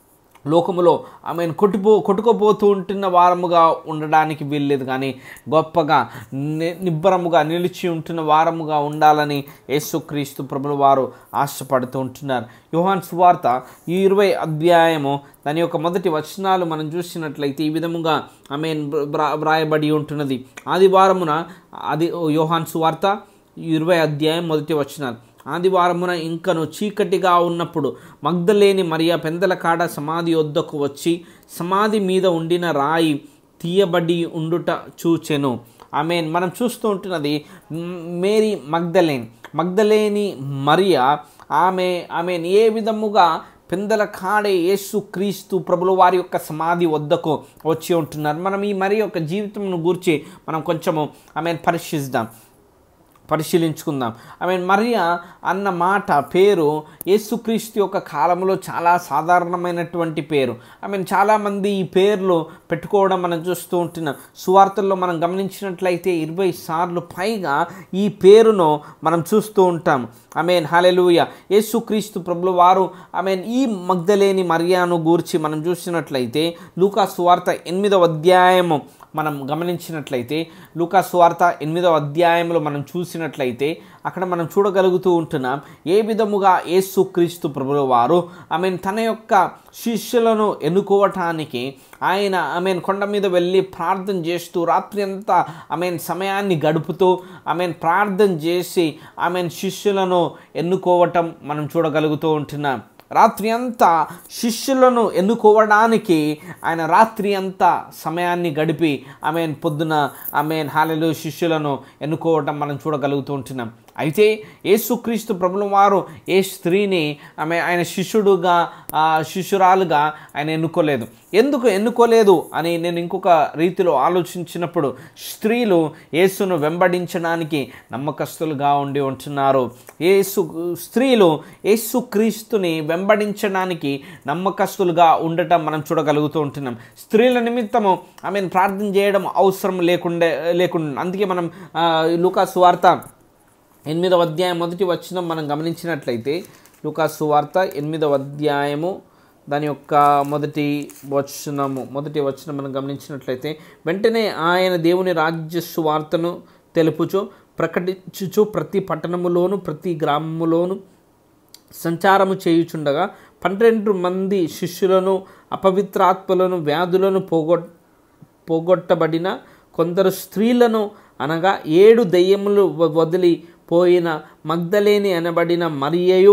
లోకములో ఆమెను కొట్టుపో కొట్టుకోపోతూ ఉంటున్న వారముగా ఉండడానికి వీల్లేదు కానీ గొప్పగా ని- నిబ్బరముగా నిలిచి ఉంటున్న వారముగా ఉండాలని యేసుక్రీస్తు ప్రభుల వారు ఆశపడుతూ ఉంటున్నారు యోహాన్ సువార్త ఈ ఇరవై అధ్యాయము దాని యొక్క మొదటి వచనాలు మనం చూసినట్లయితే ఈ విధముగా ఆమె వ్రాయబడి ఉంటున్నది ఆదివారమున అది యోహాన్ సువార్త ఇరవై అధ్యాయం మొదటి వచనాలు ఆదివారమున ఇంకను చీకటిగా ఉన్నప్పుడు మగ్ధలేని మరియా పెందల కాడ సమాధి వద్దకు వచ్చి సమాధి మీద ఉండిన రాయి తీయబడి ఉండుట చూచెను ఆమె మనం చూస్తూ ఉంటున్నది మ్, మేరీ మగ్ధలేన్ మగ్ధలేని మరియా ఆమె ఆమె ఏ విధముగా పెందల కాడే యేసు క్రీస్తు ప్రభుల వారి యొక్క సమాధి వద్దకు వచ్చి ఉంటున్నారు మనం ఈ మరి యొక్క జీవితంను గూర్చి మనం కొంచెము ఆమె పరిశీలిద్దాం పరిశీలించుకుందాం ఐ మీన్ మరియా అన్న మాట పేరు యేసుక్రీస్తు యొక్క కాలంలో చాలా సాధారణమైనటువంటి పేరు ఐ మీన్ చాలామంది ఈ పేర్లు పెట్టుకోవడం మనం చూస్తూ ఉంటున్నాం సువార్తల్లో మనం గమనించినట్లయితే ఇరవై సార్లు పైగా ఈ పేరును మనం చూస్తూ ఉంటాం ఐ మీన్ హాలెలూయ యేసుక్రీస్తు ప్రభుల వారు ఐ మీన్ ఈ మగ్ధలేని మరియాను గూర్చి మనం చూసినట్లయితే లూకా సువార్త ఎనిమిదవ అధ్యాయము మనం గమనించినట్లయితే లూకా సువార్త ఎనిమిదవ అధ్యాయంలో మనం చూసినట్లయితే అక్కడ మనం చూడగలుగుతూ ఉంటున్నాం ఏ విధముగా యేసుక్రీస్తు ప్రభుల వారు ఆమె తన యొక్క శిష్యులను ఎన్నుకోవటానికి ఆయన ఆమె కొండ మీద వెళ్ళి ప్రార్థన చేస్తూ రాత్రి అంతా ఆమె సమయాన్ని గడుపుతూ ఆమె ప్రార్థన చేసి ఆమె శిష్యులను ఎన్నుకోవటం మనం చూడగలుగుతూ ఉంటున్నాం రాత్రి అంతా శిష్యులను ఎన్నుకోవడానికి ఆయన రాత్రి అంతా సమయాన్ని గడిపి ఆమె పొద్దున ఆమె హాలెలు శిష్యులను ఎన్నుకోవటం మనం చూడగలుగుతూ ఉంటున్నాం అయితే యేసుక్రీస్తు ప్రభుల వారు ఏ స్త్రీని ఆమె ఆయన శిష్యుడుగా ఆ, శిష్యురాలుగా ఆయన ఎన్నుకోలేదు ఎందుకు ఎన్నుకోలేదు అని నేను ఇంకొక రీతిలో ఆలోచించినప్పుడు స్త్రీలు యేసును వెంబడించడానికి నమ్మకస్తులుగా ఉండి ఉంటున్నారు యేసు స్త్రీలు యేసుక్రీస్తుని వెంబడించడానికి నమ్మకస్తులుగా ఉండటం మనం చూడగలుగుతూ ఉంటున్నాం స్త్రీల నిమిత్తము ఆమెను ప్రార్థన చేయడం అవసరం లేకుండే లేకుండా అందుకే మనం ఆ, లూకాసు వార్త ఎనిమిదవ అధ్యాయం మొదటి వచనం మనం గమనించినట్లయితే లూకాసు వార్త ఎనిమిదవ అధ్యాయము దాని యొక్క మొదటి వచనము మొదటి వచనం మనం గమనించినట్లయితే వెంటనే ఆయన దేవుని రాజ్య సువార్తను తెలుపుచు ప్రకటించుచు ప్రతి పట్టణములోను ప్రతి గ్రామములోను సంచారము చేయుచుండగా పన్నెండు మంది శిష్యులను అపవిత్రాత్మలను వ్యాధులను పోగొట్ పోగొట్టబడిన కొందరు స్త్రీలను అనగా ఏడు దయ్యములు వ- వదిలిపోయిన మగ్ధలేని అనబడిన మరియయు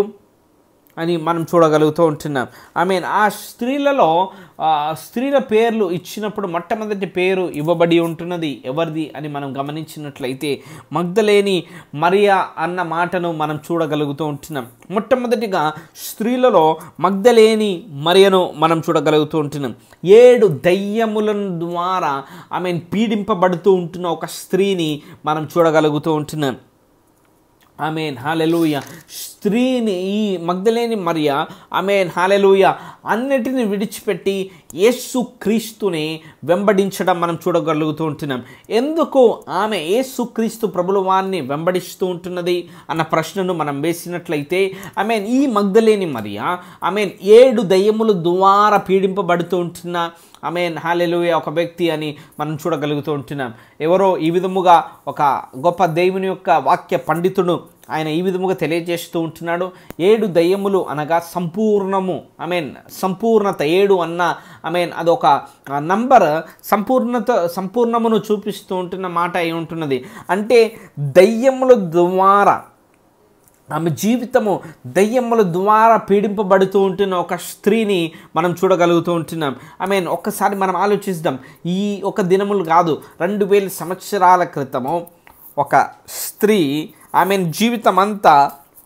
అని మనం చూడగలుగుతూ ఉంటున్నాం ఐ మీన్ ఆ స్త్రీలలో ఆ, స్త్రీల పేర్లు ఇచ్చినప్పుడు మొట్టమొదటి పేరు ఇవ్వబడి ఉంటున్నది ఎవరిది అని మనం గమనించినట్లయితే మగ్ధలేని మరియా అన్న మాటను మనం చూడగలుగుతూ ఉంటున్నాం మొట్టమొదటిగా స్త్రీలలో మగ్ధలేని మరియను మనం చూడగలుగుతూ ఉంటున్నాం ఏడు దయ్యముల ద్వారా ఆమె పీడింపబడుతూ ఉంటున్న ఒక స్త్రీని మనం చూడగలుగుతూ ఉంటున్నాం ఆమెన్ హాలెలూయ స్త్రీని ఈ మగ్ధలేని మరియ ఆమె హాలెలూయ అన్నిటిని విడిచిపెట్టి యేసు క్రీస్తుని వెంబడించడం మనం చూడగలుగుతూ ఉంటున్నాం ఎందుకు ఆమె యేసు క్రీస్తు ప్రభుల వారిని వెంబడిస్తూ ఉంటున్నది అన్న ప్రశ్నను మనం వేసినట్లయితే ఐ మీన్ ఈ మగ్ధలేని మరియ ఐ మీన్ ఏడు దయ్యముల ద్వారా పీడింపబడుతూ ఉంటున్న ఐ మీన్ హాలెలుయ ఒక వ్యక్తి అని మనం చూడగలుగుతూ ఉంటున్నాం ఎవరో ఈ విధముగా ఒక గొప్ప దేవుని యొక్క వాక్య పండితుడు ఆయన ఈ విధముగా తెలియజేస్తూ ఉంటున్నాడు ఏడు దయ్యములు అనగా సంపూర్ణము ఐ మీన్ సంపూర్ణత ఏడు అన్న ఐ మీన్ అదొక నంబర్ సంపూర్ణత సంపూర్ణమును చూపిస్తూ ఉంటున్న మాట అయి ఉంటున్నది అంటే దయ్యముల ద్వారా ఆమె జీవితము దయ్యముల ద్వారా పీడింపబడుతూ ఉంటున్న ఒక స్త్రీని మనం చూడగలుగుతూ ఉంటున్నాం ఐ మీన్ ఒక్కసారి మనం ఆలోచిద్దాం ఈ ఒక దినములు కాదు రెండు వేల సంవత్సరాల క్రితము ఒక స్త్రీ ఐ మీన్ జీవితం అంతా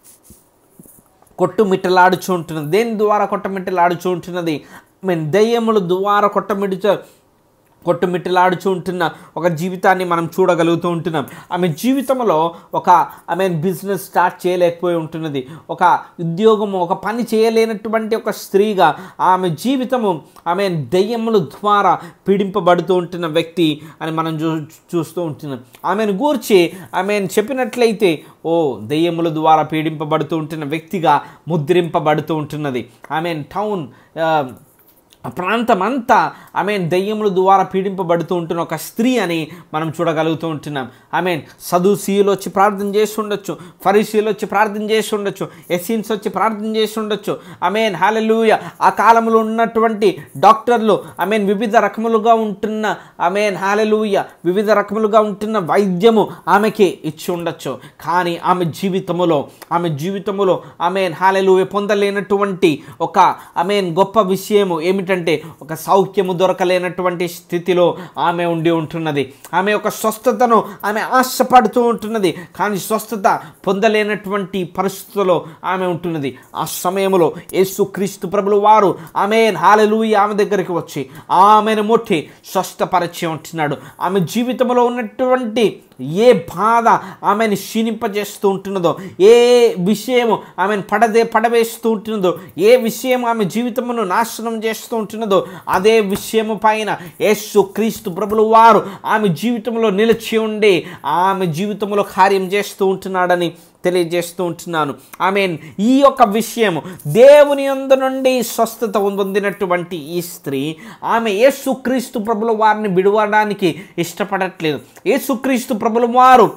కొట్టుమిట్టలాడుచూ ఉంటున్నది దేని ద్వారా కొట్టమిట్టలాడుచూ ఉంటున్నది ఐ మీన్ దయ్యముల ద్వారా కొట్టమిట్ట కొట్టుమిట్టలాడుచూ ఉంటున్న ఒక జీవితాన్ని మనం చూడగలుగుతూ ఉంటున్నాం ఆమె జీవితంలో ఒక ఆమె బిజినెస్ స్టార్ట్ చేయలేకపోయి ఉంటున్నది ఒక ఉద్యోగము ఒక పని చేయలేనటువంటి ఒక స్త్రీగా ఆమె జీవితము ఆమె దయ్యముల ద్వారా పీడింపబడుతూ ఉంటున్న వ్యక్తి అని మనం చూ చూస్తూ ఉంటున్నాం ఆమెను గూర్చి ఆమె చెప్పినట్లయితే ఓ దయ్యముల ద్వారా పీడింపబడుతూ ఉంటున్న వ్యక్తిగా ముద్రింపబడుతూ ఉంటున్నది ఆమె టౌన్ ఆ ప్రాంతం అంతా ఆమె దయ్యముల ద్వారా పీడింపబడుతూ ఉంటున్న ఒక స్త్రీ అని మనం చూడగలుగుతూ ఉంటున్నాం ఆమె సదుసీలు వచ్చి ప్రార్థన చేసి ఉండొచ్చు ఫరీసీలు వచ్చి ప్రార్థన చేసి ఉండొచ్చు ఎస్సీన్స్ వచ్చి ప్రార్థన చేసి ఉండొచ్చు ఆమెన్ హాలెలూయ ఆ కాలంలో ఉన్నటువంటి డాక్టర్లు ఆమెన్ వివిధ రకములుగా ఉంటున్న ఆమెన్ హాలెలూయ వివిధ రకములుగా ఉంటున్న వైద్యము ఆమెకి ఇచ్చి ఉండొచ్చు కానీ ఆమె జీవితములో ఆమె జీవితములో ఆమెన్ హాలెలూయ పొందలేనటువంటి ఒక ఆమెన్ గొప్ప విషయము ఏమిటంటే ఒక సౌఖ్యము దొరకలేనటువంటి స్థితిలో ఆమె ఉండి ఉంటున్నది ఆమె యొక్క స్వస్థతను ఆమె ఆశపడుతూ ఉంటున్నది కానీ స్వస్థత పొందలేనటువంటి పరిస్థితుల్లో ఆమె ఉంటున్నది ఆ సమయంలో యేసు క్రీస్తు ప్రభులు వారు ఆమె హాలెలూయి ఆమె దగ్గరికి వచ్చి ఆమెను ముట్టి స్వస్థపరిచి ఉంటున్నాడు ఆమె జీవితంలో ఉన్నటువంటి ఏ బాధ ఆమెను క్షీణింపజేస్తూ ఉంటున్నదో ఏ విషయము ఆమెను పడదే పడవేస్తూ ఉంటున్నదో ఏ విషయం ఆమె జీవితమును నాశనం చేస్తూ ఉంటున్నదో అదే విషయము పైన యేసు క్రీస్తు ప్రభులు వారు ఆమె జీవితంలో నిలిచి ఉండి ఆమె జీవితంలో కార్యం చేస్తూ ఉంటున్నాడని తెలియజేస్తూ ఉంటున్నాను ఆమె ఈ యొక్క విషయము దేవుని యందు నుండి స్వస్థత పొందినటువంటి ఈ స్త్రీ ఆమె యేసుక్రీస్తు ప్రభుల వారిని విడవడానికి ఇష్టపడట్లేదు యేసుక్రీస్తు ప్రభుల వారు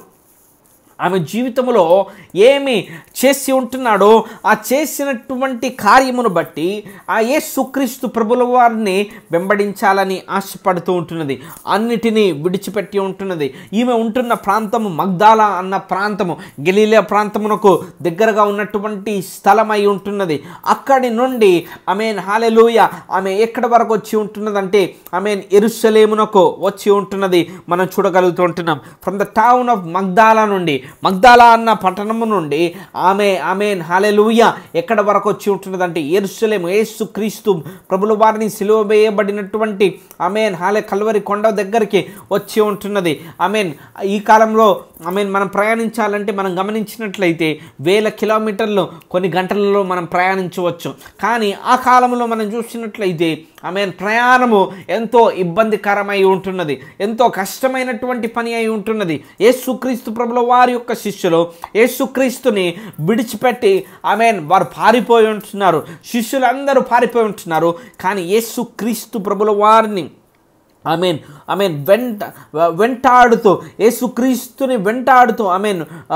ఆమె జీవితంలో ఏమి చేసి ఉంటున్నాడో ఆ చేసినటువంటి కార్యమును బట్టి ఆ యేసుక్రీస్తు ప్రభుల వారిని వెంబడించాలని ఆశపడుతూ ఉంటున్నది అన్నిటినీ విడిచిపెట్టి ఉంటున్నది ఈమె ఉంటున్న ప్రాంతము మగ్దాల అన్న ప్రాంతము గెలీలియా ప్రాంతమునకు దగ్గరగా ఉన్నటువంటి స్థలం అయి ఉంటున్నది అక్కడి నుండి ఆమె హాలెలూయ ఆమె ఎక్కడి వరకు వచ్చి ఉంటున్నదంటే ఆమె ఎరుసలేమునకు వచ్చి ఉంటున్నది మనం చూడగలుగుతూ ఉంటున్నాం from the town of Magdala నుండి మగ్దాలా అన్న పట్టణము నుండి ఆమె ఆమె హాలెలూయ ఎక్కడ వరకు వచ్చి ఉంటున్నదంటే ఎరుసలేము యేసు క్రీస్తు ప్రభుల వారిని సిలువ వేయబడినటువంటి ఆమెన్ హాలే కల్వరి కొండ దగ్గరికి వచ్చి ఉంటున్నది ఆమెన్ ఈ కాలంలో ఆమెన్ మనం ప్రయాణించాలంటే మనం గమనించినట్లయితే వేల కిలోమీటర్లు కొన్ని గంటలలో మనం ప్రయాణించవచ్చు కానీ ఆ కాలంలో మనం చూసినట్లయితే ఆమె ప్రయాణము ఎంతో ఇబ్బందికరమై ఉంటున్నది ఎంతో కష్టమైనటువంటి పని అయి ఉంటున్నది యేసుక్రీస్తు ప్రభుల వారి యొక్క శిష్యులు యేసుక్రీస్తుని విడిచిపెట్టి ఆమె వారు పారిపోయి ఉంటున్నారు శిష్యులందరూ పారిపోయి ఉంటున్నారు కానీ యేసుక్రీస్తు ప్రభుల వారిని ఆమెన్ ఆమెన్ వెంట వెంటాడుతూ యేసుక్రీస్తుని వెంటాడుతూ ఆమెన్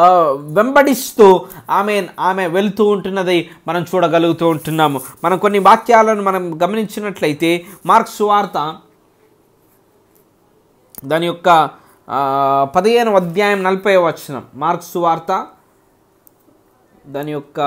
వెంబడిస్తూ ఆమెన్ ఆమె వెళ్తూ ఉంటున్నది మనం చూడగలుగుతూ ఉంటున్నాము మనం కొన్ని వాక్యాలను మనం గమనించినట్లయితే మార్క్స్ వార్త దాని యొక్క ఆ, పదిహేను అధ్యాయం నలభై వచనం మార్క్స్ వార్త దాని యొక్క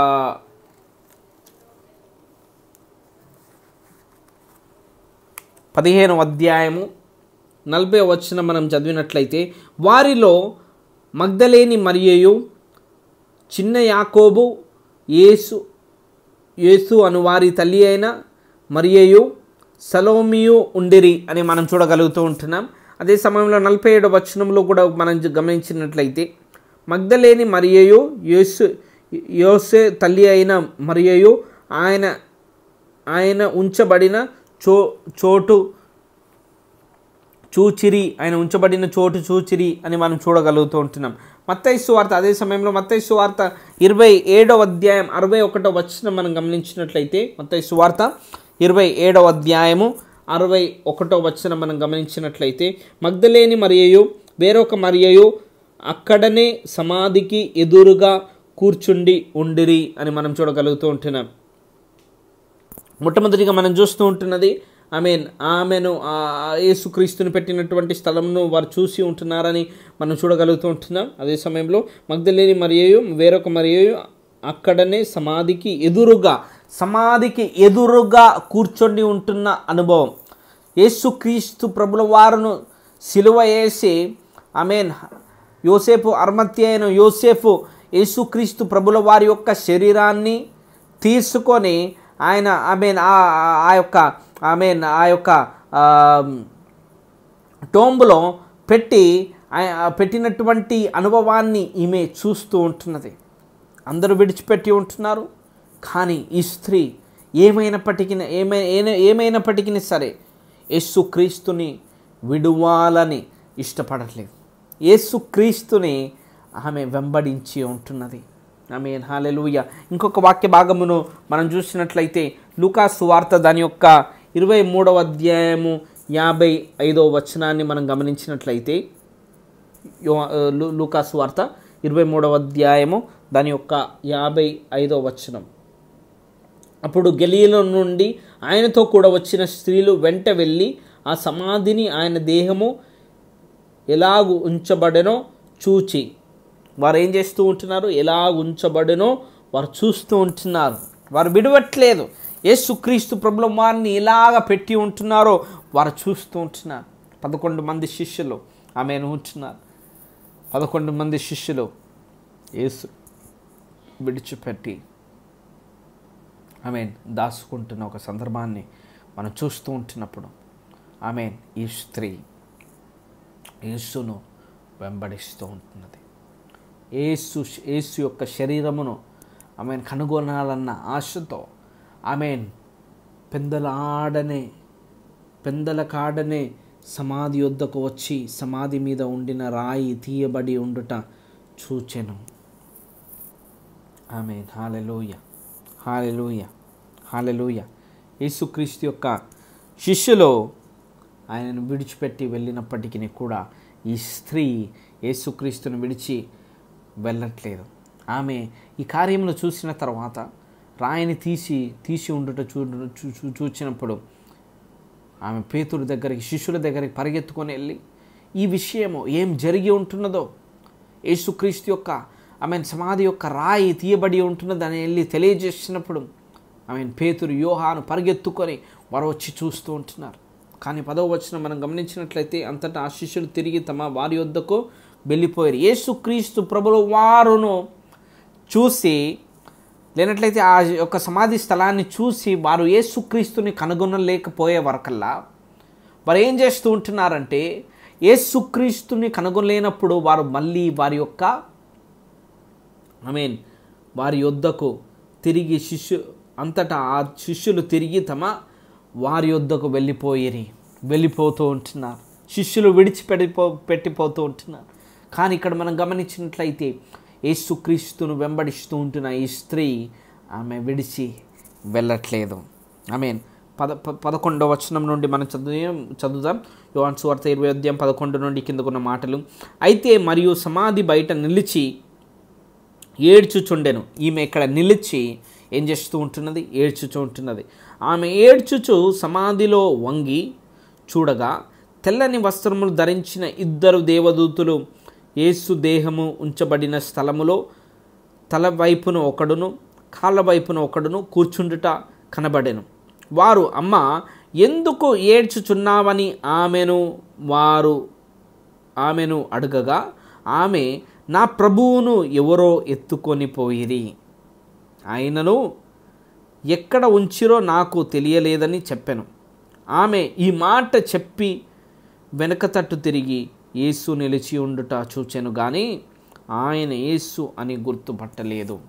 పదిహేను అధ్యాయము నలభై వచ్చిన మనం చదివినట్లయితే వారిలో మగ్ధలేని మరియయు చిన్న యాకోబు యేసు యేసు అను వారి తల్లి అయిన మరియయు సలోమియు ఉండిరి అని మనం చూడగలుగుతూ ఉంటున్నాం అదే సమయంలో నలభై ఏడు వచనంలో కూడా మనం గమనించినట్లయితే మగ్ధలేని మరియయు యేసు యోసే తల్లి అయిన మరియయు ఆయన ఆయన ఉంచబడిన చో చోటు చూచిరి ఆయన ఉంచబడిన చోటు చూచిరి అని మనం చూడగలుగుతూ ఉంటున్నాం మత్తైసు వార్త అదే సమయంలో మత్తైసు వార్త ఇరవై ఏడవ అధ్యాయం అరవై ఒకటో వచ్చిన మనం గమనించినట్లయితే మత్తైసు వార్త ఇరవై ఏడవ అధ్యాయము అరవై ఒకటో వచ్చిన మనం గమనించినట్లయితే మగ్ధలేని మరియయు వేరొక మరియయు అక్కడనే సమాధికి ఎదురుగా కూర్చుండి ఉండిరి అని మనం చూడగలుగుతూ ఉంటున్నాం మొట్టమొదటిగా మనం చూస్తూ ఉంటున్నది ఐ మీన్ ఆమెను ఆ యేసుక్రీస్తుని పెట్టినటువంటి స్థలంను వారు చూసి ఉంటున్నారని మనం చూడగలుగుతూ ఉంటున్నాం అదే సమయంలో మగ్ధలేని మరియు వేరొక మరియు అక్కడనే సమాధికి ఎదురుగా సమాధికి ఎదురుగా కూర్చొని ఉంటున్న అనుభవం యేసుక్రీస్తు ప్రభుల వారును సిలువ వేసి ఐ మీన్ యోసేపు అర్మత్య అయిన యోసేపు యేసుక్రీస్తు ప్రభుల వారి యొక్క శరీరాన్ని తీసుకొని ఆయన ఐ మీన్ ఆ యొక్క ఐ మీన్ ఆ యొక్క ఆ, టోంబులో పెట్టి ఆయ- ఆ పెట్టినటువంటి అనుభవాన్ని ఈమె చూస్తూ ఉంటున్నది అందరూ విడిచిపెట్టి ఉంటున్నారు కానీ ఈ స్త్రీ ఏమైనప్పటికీ ఏమై ఏన- ఏమైనప్పటికీ సరే యేసు క్రీస్తుని విడువాలని ఇష్టపడట్లేదు యేసు క్రీస్తుని ఆమె వెంబడించి ఉంటున్నది ఆమె హాలెలూయ ఇంకొక వాక్య భాగమును మనం చూసినట్లయితే లూకాసు వార్త దాని యొక్క ఇరవై మూడవ అధ్యాయము యాభై ఐదవ వచనాన్ని మనం గమనించినట్లయితే యో లూ- లూకాసు వార్త ఇరవై మూడవ అధ్యాయము దాని యొక్క యాభై ఐదవ వచనం అప్పుడు గలీల నుండి ఆయనతో కూడా వచ్చిన స్త్రీలు వెంట వెళ్ళి ఆ సమాధిని ఆయన దేహము ఎలాగు ఉంచబడెనో చూచి వారు ఏం చేస్తూ ఉంటున్నారు ఎలా ఉంచబడెనో వారు చూస్తూ ఉంటున్నారు వారు విడవట్లేదు యేసుక్రీస్తు ప్రభుల వారిని ఎలాగ పెట్టి ఉంటున్నారో వారు చూస్తూ ఉంటున్నారు పదకొండు మంది శిష్యులు ఆమెను ఉంటున్నారు పదకొండు మంది శిష్యులు యేసు విడిచిపెట్టి ఆమె దాచుకుంటున్న ఒక సందర్భాన్ని మనం చూస్తూ ఉంటున్నప్పుడు ఆమె ఈ స్త్రీ యేసును వెంబడిస్తూ ఉంటున్నది యేసు యేసు యొక్క శరీరమును ఆమె కనుగొనాలన్న ఆశతో ఆమె పెందలాడనే పెందల కాడనే సమాధి వద్దకు వచ్చి సమాధి మీద ఉండిన రాయి తీయబడి ఉండుట చూచెను ఆమె హాలెలూయ హాలెలూయ హాలెలూయ యేసుక్రీస్తు యొక్క శిష్యులు ఆయనను విడిచిపెట్టి వెళ్ళినప్పటికీ కూడా ఈ స్త్రీ యేసుక్రీస్తుని విడిచి వెళ్ళట్లేదు ఆమె ఈ కార్యంలో చూసిన తర్వాత రాయిని తీసి తీసి ఉండుట చూ చూ- చూ- చూచినప్పుడు ఆమె పేతుడి దగ్గరికి శిష్యుల దగ్గరికి పరిగెత్తుకొని వెళ్ళి ఈ విషయము ఏం జరిగి ఉంటున్నదో యేసుక్రీస్తు యొక్క ఆమె సమాధి యొక్క రాయి తీయబడి ఉంటున్నదని వెళ్ళి తెలియజేసినప్పుడు ఆమె పేతురు యోహాను పరిగెత్తుకొని వారు వచ్చి చూస్తూ ఉంటున్నారు కానీ పదవ వచ్చిన మనం గమనించినట్లయితే అంతటా ఆ శిష్యులు తిరిగి తమ వారి వద్దకు వెళ్ళిపోయారు యేసుక్రీస్తు ప్రభుల వారును చూసి లేనట్లయితే ఆ యొక్క సమాధి స్థలాన్ని చూసి వారు యేసుక్రీస్తుని కనుగొనలేకపోయే వరకల్లా వారు ఏం చేస్తూ ఉంటున్నారంటే యేసుక్రీస్తుని కనుగొనలేనప్పుడు వారు మళ్ళీ వారి యొక్క ఐ మీన్ వారి యొద్దకు తిరిగి శిష్యు అంతటా ఆ శిష్యులు తిరిగి తమ వారి యొద్దకు వెళ్ళిపోయిరి వెళ్ళిపోతూ ఉంటున్నారు శిష్యులు విడిచిపెట్టిపో పెట్టిపోతూ ఉంటున్నారు కానీ ఇక్కడ మనం గమనించినట్లయితే యేసుక్రీస్తును వెంబడిస్తూ ఉంటున్న ఈ స్త్రీ ఆమె విడిచి వెళ్ళట్లేదు ఐ మీన్ పద ప- పదకొండవ వచనం నుండి మనం చదువు చదువుదాం యోహాన్ సువార్త ఇరవై అధ్యాయం పదకొండు నుండి కిందకున్న మాటలు అయితే మరియు సమాధి బయట నిలిచి ఏడ్చుచుండెను ఈమె ఇక్కడ నిలిచి ఏం చేస్తూ ఉంటున్నది ఏడ్చుచూ ఉంటున్నది ఆమె ఏడ్చుచు సమాధిలో వంగి చూడగా తెల్లని వస్త్రములు ధరించిన ఇద్దరు దేవదూతులు యేసు దేహము ఉంచబడిన స్థలములో తల వైపున ఒకడును కాళ్ళ వైపున ఒకడును కూర్చుండుట కనబడెను వారు అమ్మ ఎందుకు ఏడ్చుచున్నావని ఆమెను వారు ఆమెను అడగగా ఆమె నా ప్రభువును ఎవరో ఎత్తుకొని పోయిరి ఆయనను ఎక్కడ ఉంచిరో నాకు తెలియలేదని చెప్పాను ఆమె ఈ మాట చెప్పి వెనక తట్టు తిరిగి యేసు నిలిచి ఉండుట చూచెను కానీ ఆయన యేసు అని గుర్తుపట్టలేదు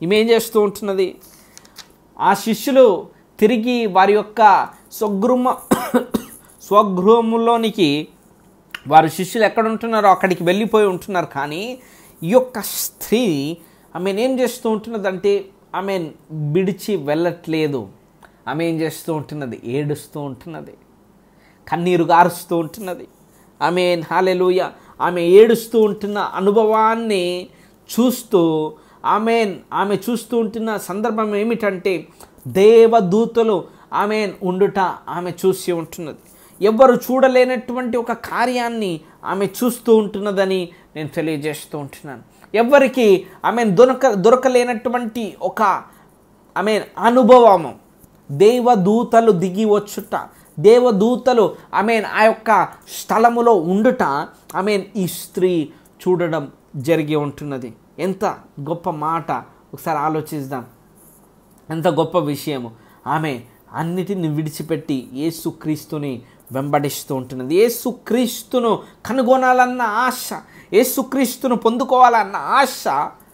ఈమె ఏం చేస్తూ ఉంటున్నది ఆ శిష్యులు తిరిగి వారి యొక్క స్వగృహ స్వగృహములోనికి వారి శిష్యులు ఎక్కడ ఉంటున్నారో అక్కడికి వెళ్ళిపోయి ఉంటున్నారు కానీ ఈ యొక్క స్త్రీ ఆమె ఏం చేస్తూ ఉంటున్నదంటే ఆమె విడిచి వెళ్ళట్లేదు ఆమె ఏం చేస్తూ ఉంటున్నది ఏడుస్తూ ఉంటున్నది కన్నీరు గారుస్తూ ఉంటున్నది ఆమె హాలెలూయ ఆమె ఏడుస్తూ ఉంటున్న అనుభవాన్ని చూస్తూ ఆమె ఆమె చూస్తూ ఉంటున్న సందర్భం ఏమిటంటే దేవదూతలు ఆమె ఉండుట ఆమె చూసి ఉంటున్నది ఎవ్వరు చూడలేనటువంటి ఒక కార్యాన్ని ఆమె చూస్తూ ఉంటున్నదని నేను తెలియజేస్తూ ఉంటున్నాను ఎవ్వరికి ఆమె దొరక దొరకలేనటువంటి ఒక ఆమె అనుభవము దేవదూతలు దిగి వచ్చుట దేవదూతలు ఆమె ఆ యొక్క స్థలములో ఉండుట ఆమె ఈ స్త్రీ చూడడం జరిగి ఉంటున్నది ఎంత గొప్ప మాట ఒకసారి ఆలోచిద్దాం ఎంత గొప్ప విషయము ఆమె అన్నిటిని విడిచిపెట్టి యేసుక్రీస్తుని వెంబడిస్తూ ఉంటున్నది యేసుక్రీస్తును కనుగొనాలన్న ఆశ యేసుక్రీస్తును పొందుకోవాలన్న ఆశ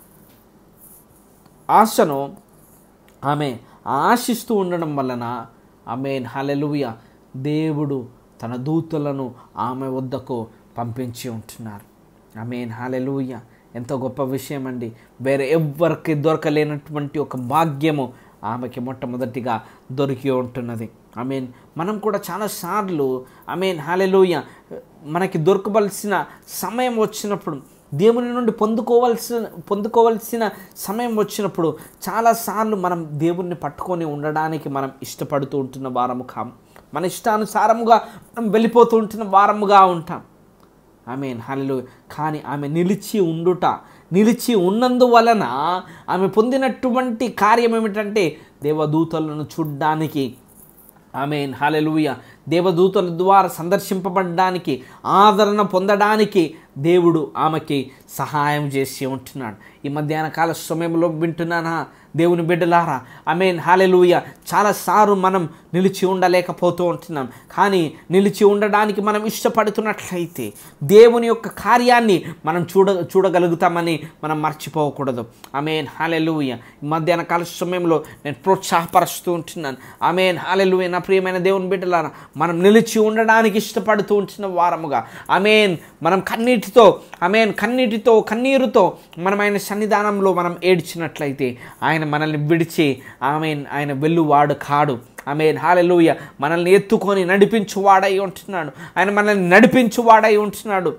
ఆశను ఆమె ఆశిస్తూ ఉండడం వలన ఆమె హలెలుయ దేవుడు తన దూతలను ఆమె వద్దకు పంపించి ఉంటున్నారు ఆమెన్ హాలెలూయ ఎంతో గొప్ప విషయం అండి వేరే ఎవ్వరికి దొరకలేనటువంటి ఒక భాగ్యము ఆమెకి మొట్టమొదటిగా దొరికి ఉంటున్నది ఐ మీన్ మనం కూడా చాలాసార్లు ఐ మీన్ హాలెలూయ మనకి దొరకవలసిన సమయం వచ్చినప్పుడు దేవుని నుండి పొందుకోవాల్సిన పొందుకోవాల్సిన సమయం వచ్చినప్పుడు చాలాసార్లు మనం దేవుణ్ణి పట్టుకొని ఉండడానికి మనం ఇష్టపడుతూ ఉంటున్న వారము కాం మన ఇష్టానుసారముగా మనం వెళ్ళిపోతూ ఉంటున్న వారముగా ఉంటాం ఆమె హలో కానీ ఆమె నిలిచి ఉండుట నిలిచి ఉన్నందువలన ఆమె పొందినటువంటి కార్యం ఏమిటంటే దేవదూతలను చూడ్డానికి ఆమె హాలెలుయ దేవదూతల ద్వారా సందర్శింపబడడానికి ఆదరణ పొందడానికి దేవుడు ఆమెకి సహాయం చేసి ఉంటున్నాడు ఈ మధ్యాహ్న కాల సమయంలో వింటున్నానా దేవుని బిడ్డలారా అమేన్ హాలెలుయ చాలాసార్లు మనం నిలిచి ఉండలేకపోతూ ఉంటున్నాం కానీ నిలిచి ఉండడానికి మనం ఇష్టపడుతున్నట్లయితే దేవుని యొక్క కార్యాన్ని మనం చూడ చూడగలుగుతామని మనం మర్చిపోకూడదు అమేన్ హాలెలుయ ఈ మధ్యాహ్న కాల సమయంలో నేను ప్రోత్సాహపరుస్తూ ఉంటున్నాను అమేన్ హాలెలుయ నా ప్రియమైన దేవుని బిడ్డలారా మనం నిలిచి ఉండడానికి ఇష్టపడుతూ ఉంటున్న వారముగా అమేన్ మనం కన్నీటితో అమేన్ కన్నీటితో కన్నీరుతో మనం ఆయన సన్నిధానంలో మనం ఏడ్చినట్లయితే ఆయన మనల్ని విడిచి ఆమెన్ ఆయన వెల్లువాడు కాడు ఆమె హాలెలూయ మనల్ని ఎత్తుకొని నడిపించువాడై ఉంటున్నాడు ఆయన మనల్ని నడిపించువాడై ఉంటున్నాడు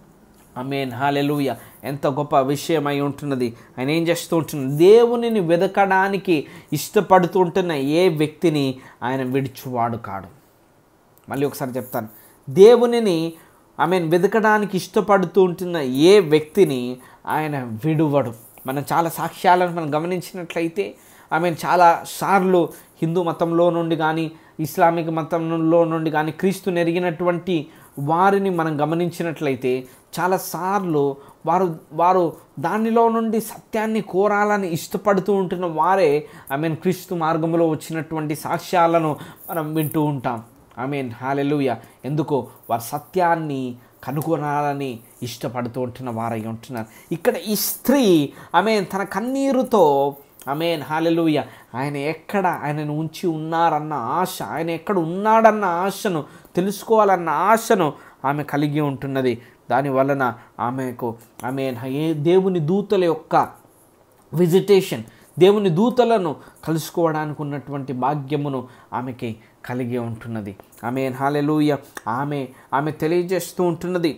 అమేన్ హాలెలూయ ఎంత గొప్ప విషయం అయి ఉంటున్నది ఆయన ఏం చేస్తూ ఉంటున్నాడు దేవునిని వెదకడానికి ఇష్టపడుతూ ఉంటున్న ఏ వ్యక్తిని ఆయన విడిచువాడు కాడు మళ్ళీ ఒకసారి చెప్తాను దేవునిని ఆమె వెతకడానికి ఇష్టపడుతూ ఉంటున్న ఏ వ్యక్తిని ఆయన విడువడు మనం చాలా సాక్ష్యాలను మనం గమనించినట్లయితే ఆమె చాలా సార్లు హిందూ మతంలో నుండి కానీ ఇస్లామిక్ మతంలో నుండి కానీ క్రీస్తు నెరిగినటువంటి వారిని మనం గమనించినట్లయితే చాలాసార్లు వారు వారు దానిలో నుండి సత్యాన్ని కోరాలని ఇష్టపడుతూ ఉంటున్న వారే ఐ మీన్ క్రీస్తు మార్గంలో వచ్చినటువంటి సాక్ష్యాలను మనం వింటూ ఉంటాం ఐ మీన్ హాలెలుయ ఎందుకు వారు సత్యాన్ని కనుగొనాలని ఇష్టపడుతూ ఉంటున్న వారై ఉంటున్నారు ఇక్కడ ఈ స్త్రీ ఆమె తన కన్నీరుతో ఆమెన్ హాలెలుయ ఆయన ఎక్కడ ఆయనను ఉంచి ఉన్నారన్న ఆశ ఆయన ఎక్కడ ఉన్నాడన్న ఆశను తెలుసుకోవాలన్న ఆశను ఆమె కలిగి ఉంటున్నది దాని వలన ఆమెకు ఆమె ఏ దేవుని దూతల యొక్క విజిటేషన్ దేవుని దూతలను కలుసుకోవడానికి ఉన్నటువంటి భాగ్యమును ఆమెకి కలిగి ఉంటున్నది ఆమె హాలెలూయ ఆమె ఆమె తెలియజేస్తూ ఉంటున్నది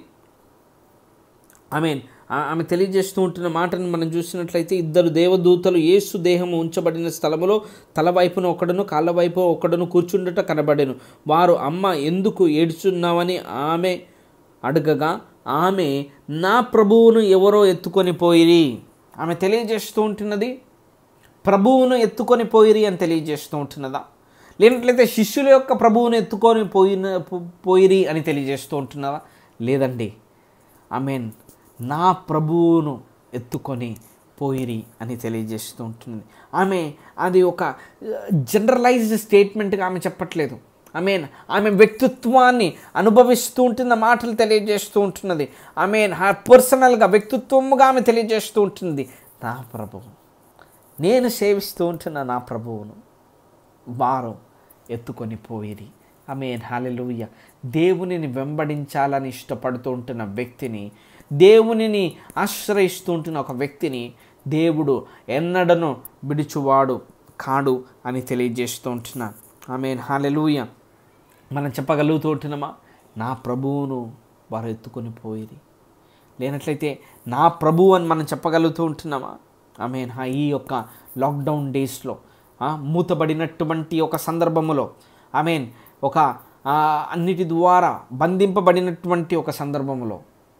ఆమెన్ ఆమె తెలియజేస్తూ ఉంటున్న మాటను మనం చూసినట్లయితే ఇద్దరు దేవదూతలు యేసు దేహము ఉంచబడిన స్థలములో తల వైపున ఒకడును కాళ్ళ వైపు ఒకడును కూర్చుండట కనబడెను వారు అమ్మ ఎందుకు ఏడుచున్నావని ఆమె అడగగా ఆమె నా ప్రభువును ఎవరో ఎత్తుకొని పోయిరి ఆమె తెలియజేస్తూ ఉంటున్నది ప్రభువును ఎత్తుకొని పోయిరి అని తెలియజేస్తూ ఉంటున్నదా లేనట్లయితే శిష్యుల యొక్క ప్రభువును ఎత్తుకొని పోయిన పోయిరి అని తెలియజేస్తూ ఉంటున్నదా లేదండి ఐ మీన్ నా ప్రభువును ఎత్తుకొని పోయిరి అని తెలియజేస్తూ ఉంటుంది ఆమె అది ఒక జనరలైజ్డ్ స్టేట్మెంట్గా ఆమె చెప్పట్లేదు ఆమె ఆమె వ్యక్తిత్వాన్ని అనుభవిస్తూ ఉంటున్న మాటలు తెలియజేస్తూ ఉంటున్నది ఆమె పర్సనల్గా వ్యక్తిత్వముగా ఆమె తెలియజేస్తూ ఉంటుంది నా ప్రభువు నేను సేవిస్తూ ఉంటున్న నా ప్రభువును వారు ఎత్తుకొని పోయిరి ఆమె హాలెలూయ దేవునిని వెంబడించాలని ఇష్టపడుతూ ఉంటున్న వ్యక్తిని దేవునిని ఆశ్రయిస్తూ ఉంటున్న ఒక వ్యక్తిని దేవుడు ఎన్నడను విడుచువాడు కాడు అని తెలియజేస్తూ ఉంటున్నాను ఆమె హాలెలూయ మనం చెప్పగలుగుతూ ఉంటున్నామా నా ప్రభువును వారు ఎత్తుకొని పోయిరి లేనట్లయితే నా ప్రభు అని మనం చెప్పగలుగుతూ ఉంటున్నామా ఐ మీన్ ఈ యొక్క లాక్డౌన్ డేస్లో ఆ, మూతబడినటువంటి ఒక సందర్భములో ఐ మీన్ ఒక ఆ, అన్నిటి ద్వారా బంధింపబడినటువంటి ఒక సందర్భములో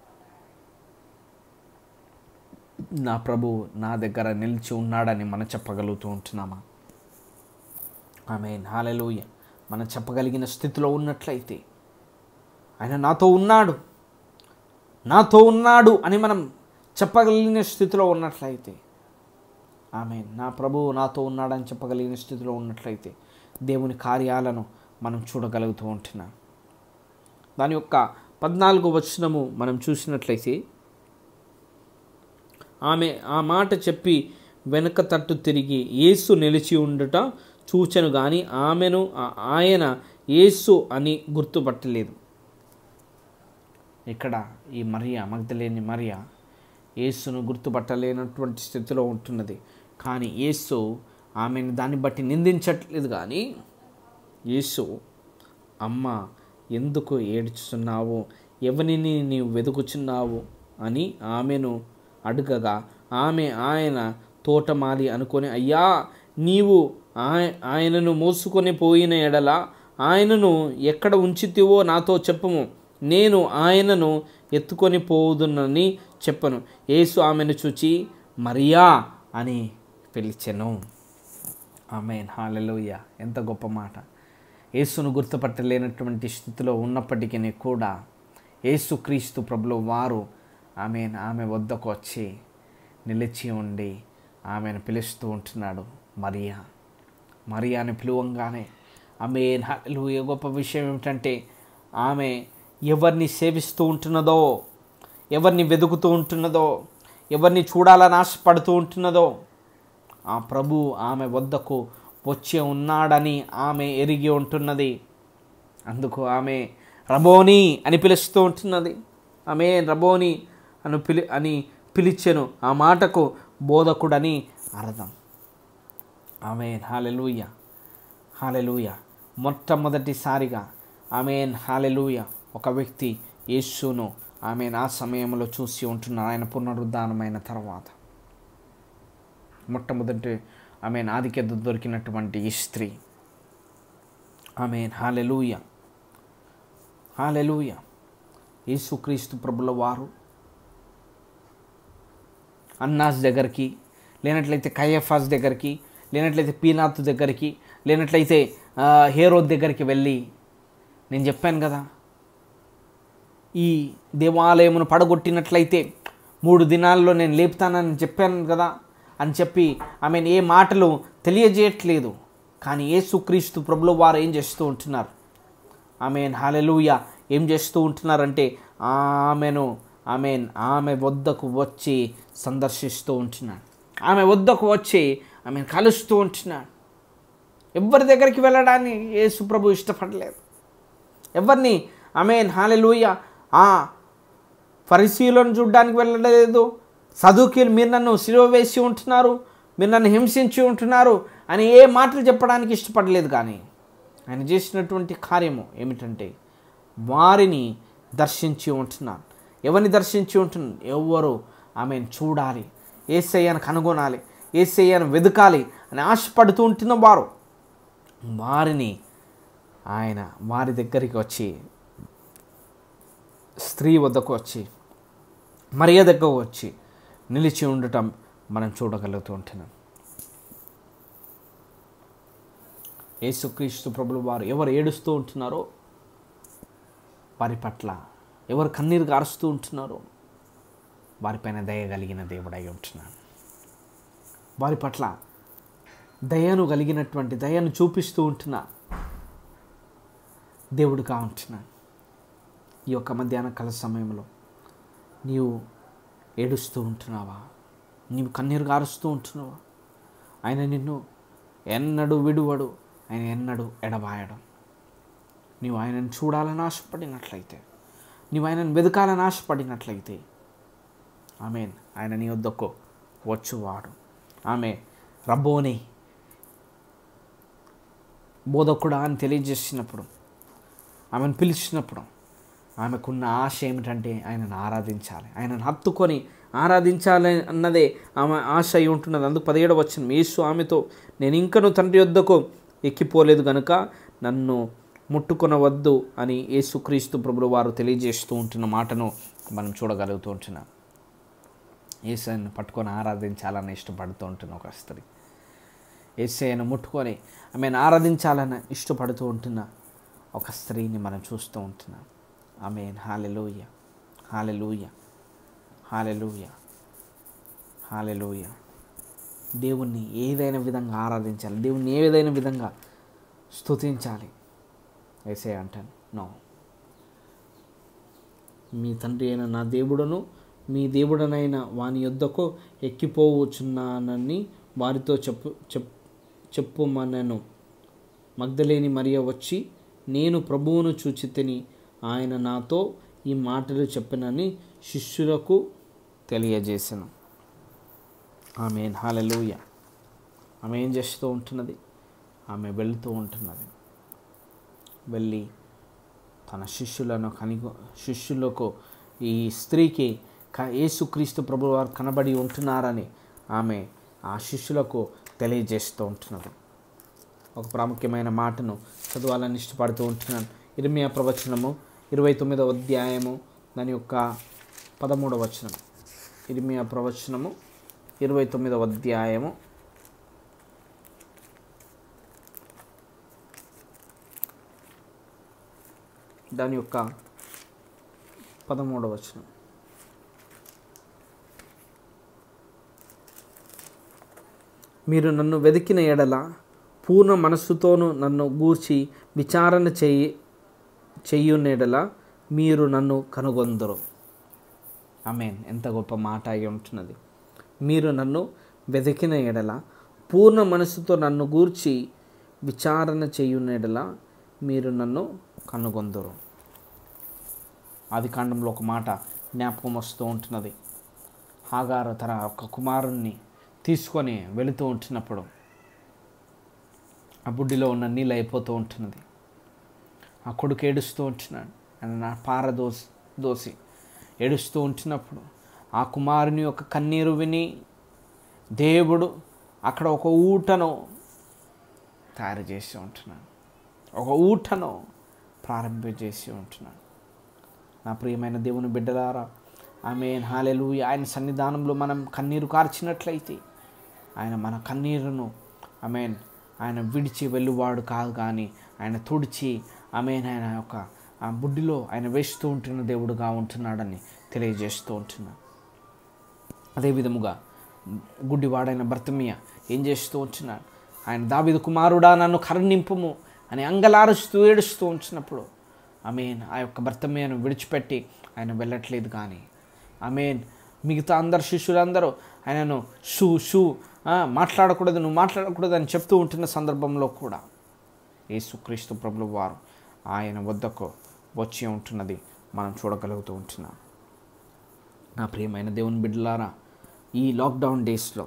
నా ప్రభు నా దగ్గర నిలిచి ఉన్నాడని మనం చెప్పగలుగుతూ ఉంటున్నామా ఆమె హాలెలూయ మనం చెప్పగలిగిన స్థితిలో ఉన్నట్లయితే ఆయన నాతో ఉన్నాడు నాతో ఉన్నాడు అని మనం చెప్పగలిగిన స్థితిలో ఉన్నట్లయితే ఆమె నా ప్రభువు నాతో ఉన్నాడని చెప్పగలిగిన స్థితిలో ఉన్నట్లయితే దేవుని కార్యాలను మనం చూడగలుగుతూ ఉంటున్నాం దాని యొక్క పద్నాలుగో వచనము మనం చూసినట్లయితే ఆమె ఆ మాట చెప్పి వెనుక తట్టు తిరిగి యేసు నిలిచి ఉండుట చూచెను కానీ ఆమెను ఆ- ఆయన యేసు అని గుర్తుపట్టలేదు ఇక్కడ ఈ మరియా మగ్ధలేని మరియా యేసును గుర్తుపట్టలేనటువంటి స్థితిలో ఉంటున్నది కానీ యేసు ఆమెను దాన్ని బట్టి నిందించట్లేదు కానీ యేసు అమ్మ ఎందుకు ఏడ్చుతున్నావు ఎవరిని నీవు వెతుకుచున్నావు అని ఆమెను అడగగా ఆమె ఆయన తోటమాలి అనుకొని అయ్యా నీవు ఆయ- ఆయనను మోసుకొని పోయిన ఎడల ఆయనను ఎక్కడ ఉంచితివో నాతో చెప్పము నేను ఆయనను ఎత్తుకొని పోదునని చెప్పను యేసు ఆమెను చూచి మరియా అని పిలిచెను ఆమె హాలెలూయ ఎంత గొప్ప మాట యేసును గుర్తుపట్టలేనటువంటి స్థితిలో ఉన్నప్పటికీ కూడా యేసుక్రీస్తు ప్రభులో వారు ఆమె ఆమె వద్దకు వచ్చి నిలిచి ఉండి ఆమెను పిలుస్తూ ఉంటున్నాడు మరియా మరియాని పిలువంగానే ఆమె హల్లెలూయా గొప్ప విషయం ఏమిటంటే ఆమె ఎవరిని సేవిస్తూ ఉంటున్నదో ఎవరిని వెతుకుతూ ఉంటున్నదో ఎవరిని చూడాలని ఆశపడుతూ ఉంటున్నదో ఆ ప్రభు ఆమె వద్దకు వచ్చి ఉన్నాడని ఆమె ఎరిగి ఉంటున్నది అందుకు ఆమె రబోని అని పిలుస్తూ ఉంటున్నది ఆమె రబోని అని పిలి అని పిలిచెను ఆ మాటకు బోధకుడని అర్థం ఆమె హాలెలూయ హాలెలూయ మొట్టమొదటిసారిగా ఆమెన్ హాలెలూయ ఒక వ్యక్తి యేసును ఆమె ఆ సమయంలో చూసి ఉంటున్నారు ఆయన పునరుద్ధానమైన తర్వాత మొట్టమొదటి ఆమె ఆదికెద్దు దొరికినటువంటి ఈ స్త్రీ ఆమె హాలెలూయ హాలెలూయ యేసుక్రీస్తు ప్రభుల వారు అన్నాస్ దగ్గరికి లేనట్లయితే కయఫాస్ దగ్గరికి లేనట్లయితే పీనాత్ దగ్గరికి లేనట్లయితే ఆ, హేరోద్ దగ్గరికి వెళ్ళి నేను చెప్పాను కదా ఈ దేవాలయమును పడగొట్టినట్లయితే మూడు దినాల్లో నేను లేపుతానని చెప్పాను కదా అని చెప్పి ఆమె ఏ మాటలు తెలియజేయట్లేదు కానీ యేసుక్రీస్తు ప్రభుల వారు ఏం చేస్తూ ఉంటున్నారు ఆమె హాలెలూయ ఏం చేస్తూ ఉంటున్నారంటే ఆమెను ఆమె ఆమె వద్దకు వచ్చి సందర్శిస్తూ ఉంటున్నాడు ఆమె వద్దకు వచ్చి ఆమెను కలుస్తూ ఉంటున్నాడు ఎవరి దగ్గరికి వెళ్ళడాన్ని యేసు ప్రభు ఇష్టపడలేదు ఎవరిని ఆమె హాలెలూయ ఆ పరిశీలన చూడడానికి వెళ్ళలేదు చదువుకి మీరు నన్ను సిలువ వేసి ఉంటున్నారు మీరు నన్ను హింసించి ఉంటున్నారు అని ఏ మాటలు చెప్పడానికి ఇష్టపడలేదు కానీ ఆయన చేసినటువంటి కార్యము ఏమిటంటే వారిని దర్శించి ఉంటున్నాను ఎవరిని దర్శించి ఉంటున్నాను ఎవరు ఆమెను చూడాలి ఏసయ్యను కనుగొనాలి ఏసయ్యను వెదకాలి అని ఆశపడుతూ ఉంటున్న వారు వారిని ఆయన వారి దగ్గరికి వచ్చి స్త్రీ వద్దకు వచ్చి మరియ దగ్గరకు వచ్చి నిలిచి ఉండటం మనం చూడగలుగుతూ ఉంటున్నాం యేసుక్రీస్తు ప్రభులు వారు ఎవరు ఏడుస్తూ ఉంటున్నారో వారి పట్ల ఎవరు కన్నీరు గారుస్తూ ఉంటున్నారో వారిపైన దయ కలిగిన దేవుడై ఉంటున్నాను వారి పట్ల దయను కలిగినటువంటి దయను చూపిస్తూ ఉంటున్నా దేవుడుగా ఉంటున్నాను ఈ యొక్క మధ్యాహ్న కాల సమయంలో నీవు ఏడుస్తూ ఉంటున్నావా నీవు కన్నీరు గారుస్తూ ఉంటున్నావా ఆయన నిన్ను ఎన్నడూ విడువడు ఆయన ఎన్నడూ ఎడబాయడం నీవు ఆయనను చూడాలని ఆశపడినట్లయితే నీవు ఆయనను వెతకాలని ఆశపడినట్లయితే ఆమెన్ ఆయన నీ వద్దకు వచ్చువాడు ఆమె రబ్బోని బోధకుడా అని తెలియజేసినప్పుడు ఆమెను పిలిచినప్పుడు ఆమెకున్న ఆశ ఏమిటంటే ఆయనను ఆరాధించాలి ఆయనను హత్తుకొని ఆరాధించాలి అన్నదే ఆమె ఆశ అయి ఉంటున్నది అందుకు పదిహేడు వచ్చిన యేసు ఆమెతో నేను ఇంకను తండ్రి వద్దకు ఎక్కిపోలేదు గనుక నన్ను ముట్టుకొనవద్దు అని యేసుక్రీస్తు ప్రభులు వారు తెలియజేస్తూ ఉంటున్న మాటను మనం చూడగలుగుతూ ఉంటున్నాం ఏసైను పట్టుకొని ఆరాధించాలని ఇష్టపడుతూ ఉంటున్న ఒక స్త్రీ ఏసైను ముట్టుకొని ఆమెను ఆరాధించాలని ఇష్టపడుతూ ఉంటున్న ఒక స్త్రీని మనం చూస్తూ ఉంటున్నాం ఆమె హాలెలూయ హాలెలూయ హాలెలూయ హాలెలూయ దేవుణ్ణి ఏదైనా విధంగా ఆరాధించాలి దేవుణ్ణి ఏ విధైన విధంగా స్తుతించాలి ఏసే అంటాను నో మీ తండ్రి అయిన నా దేవుడును మీ దేవుడనైన వాని యొద్దకు ఎక్కిపోవచ్చున్నానని వారితో చెప్పు చెప్ చెప్పుమనను మగ్ధలేని మరియ వచ్చి నేను ప్రభువును చూచి తిని ఆయన నాతో ఈ మాటలు చెప్పనని శిష్యులకు తెలియజేశాను ఆమె హాలెలూయ ఆమె ఏం చేస్తూ ఉంటున్నది ఆమె వెళుతూ ఉంటున్నది వెళ్ళి తన శిష్యులను కనిగో శిష్యులకు ఈ స్త్రీకి క యేసుక్రీస్తు ప్రభు వారు కనబడి ఉంటున్నారని ఆమె ఆ శిష్యులకు తెలియజేస్తూ ఉంటున్నది ఒక ప్రాముఖ్యమైన మాటను చదవాలని ఇష్టపడుతూ ఉంటున్నాను ఇర్మియా ప్రవచనము ఇరవై తొమ్మిదవ అధ్యాయము దాని యొక్క పదమూడవ వచనం ఇర్మియా ప్రవచనము ఇరవై తొమ్మిదవ అధ్యాయము దాని యొక్క పదమూడవ వచనం మీరు నన్ను వెతికిన ఎడల పూర్ణ మనస్సుతోనూ నన్ను గూర్చి విచారణ చెయ్యి చెయ్యునెడల మీరు నన్ను కనుగొందరు ఆమెన్ ఎంత గొప్ప మాట అయి ఉంటున్నది మీరు నన్ను వెతికిన ఎడల పూర్ణ మనస్సుతో నన్ను గూర్చి విచారణ చేయునెడల మీరు నన్ను కనుగొందరు ఆది కాండంలో ఒక మాట జ్ఞాపకం వస్తూ ఉంటున్నది హాగారు తన ఒక కుమారుణ్ణి తీసుకొని వెళుతూ ఉంటున్నప్పుడు ఆ బుడ్డిలో ఉన్న నీళ్ళు అయిపోతూ ఉంటున్నది ఆ కొడుకు ఏడుస్తూ ఉంటున్నాడు ఆయన నా పార దోసి దోసి ఏడుస్తూ ఉంటున్నప్పుడు ఆ కుమారుని యొక్క కన్నీరు విని దేవుడు అక్కడ ఒక ఊటను తయారు చేసి ఉంటున్నాడు ఒక ఊటను ప్రారంభించేసి ఉంటున్నాడు నా ప్రియమైన దేవుని బిడ్డలారా ఆమె హాలెలు ఆయన సన్నిధానంలో మనం కన్నీరు కార్చినట్లయితే ఆయన మన కన్నీరును ఆమెన్ ఆయన విడిచి వెళ్ళువాడు కాదు కానీ ఆయన తుడిచి ఆమెన్ ఆయన యొక్క ఆ బుడ్డిలో ఆయన వేస్తూ ఉంటున్న దేవుడుగా ఉంటున్నాడని తెలియజేస్తూ ఉంటున్నాడు అదే విధముగా గుడ్డివాడైన భర్తమియ ఏం చేస్తూ ఉంటున్నాడు ఆయన దావిదు కుమారుడా నన్ను కరుణింపుము అని అంగలారుస్తూ ఏడుస్తూ ఉంచినప్పుడు ఆమెన్ ఆ యొక్క భర్తమయ్యను విడిచిపెట్టి ఆయన వెళ్ళట్లేదు కానీ ఆమెన్ మిగతా అందరు శిష్యులందరూ ఆయనను షూ షూ ఆ, మాట్లాడకూడదు నువ్వు మాట్లాడకూడదు అని చెప్తూ ఉంటున్న సందర్భంలో కూడా యేసుక్రీస్తు ప్రభులు వారు ఆయన వద్దకు వచ్చి ఉంటున్నది మనం చూడగలుగుతూ ఉంటున్నాం నా ప్రియమైన దేవుని బిడ్డలారా ఈ లాక్డౌన్ డేస్లో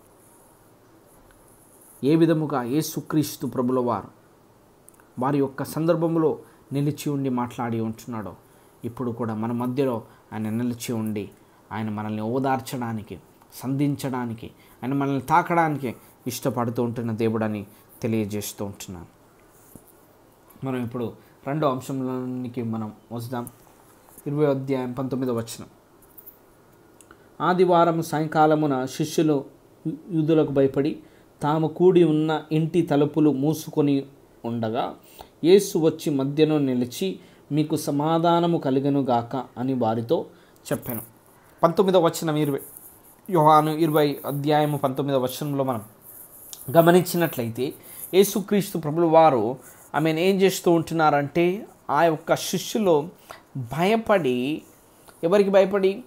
ఏ విధముగా యేసుక్రీస్తు ప్రభుల వారు వారి యొక్క సందర్భంలో నిలిచి ఉండి మాట్లాడి ఉంటున్నాడో ఇప్పుడు కూడా మన మధ్యలో ఆయన నిలిచి ఉండి ఆయన మనల్ని ఓదార్చడానికి సంధించడానికి ఆయన మనల్ని తాకడానికి ఇష్టపడుతూ ఉంటున్న దేవుడని తెలియజేస్తూ ఉంటున్నాను మనం ఇప్పుడు రెండో అంశంలోనికి మనం వస్తాం ఇరవై అధ్యాయం పంతొమ్మిదో వచనం ఆదివారం సాయంకాలమున శిష్యులు యు- యూదులకు భయపడి తాము కూడి ఉన్న ఇంటి తలుపులు మూసుకొని ఉండగా యేసు వచ్చి మధ్యలో నిలిచి మీకు సమాధానము కలిగను గాక అని వారితో చెప్పాను పంతొమ్మిదవ వచనం ఇరవై యోహాను ఇరవై అధ్యాయము పంతొమ్మిదవ వచనంలో మనం గమనించినట్లయితే యేసుక్రీస్తు ప్రభులు వారు ఆమెను ఏం చేస్తూ ఉంటున్నారంటే ఆ యొక్క శిష్యులు భయపడి ఎవరికి భయపడి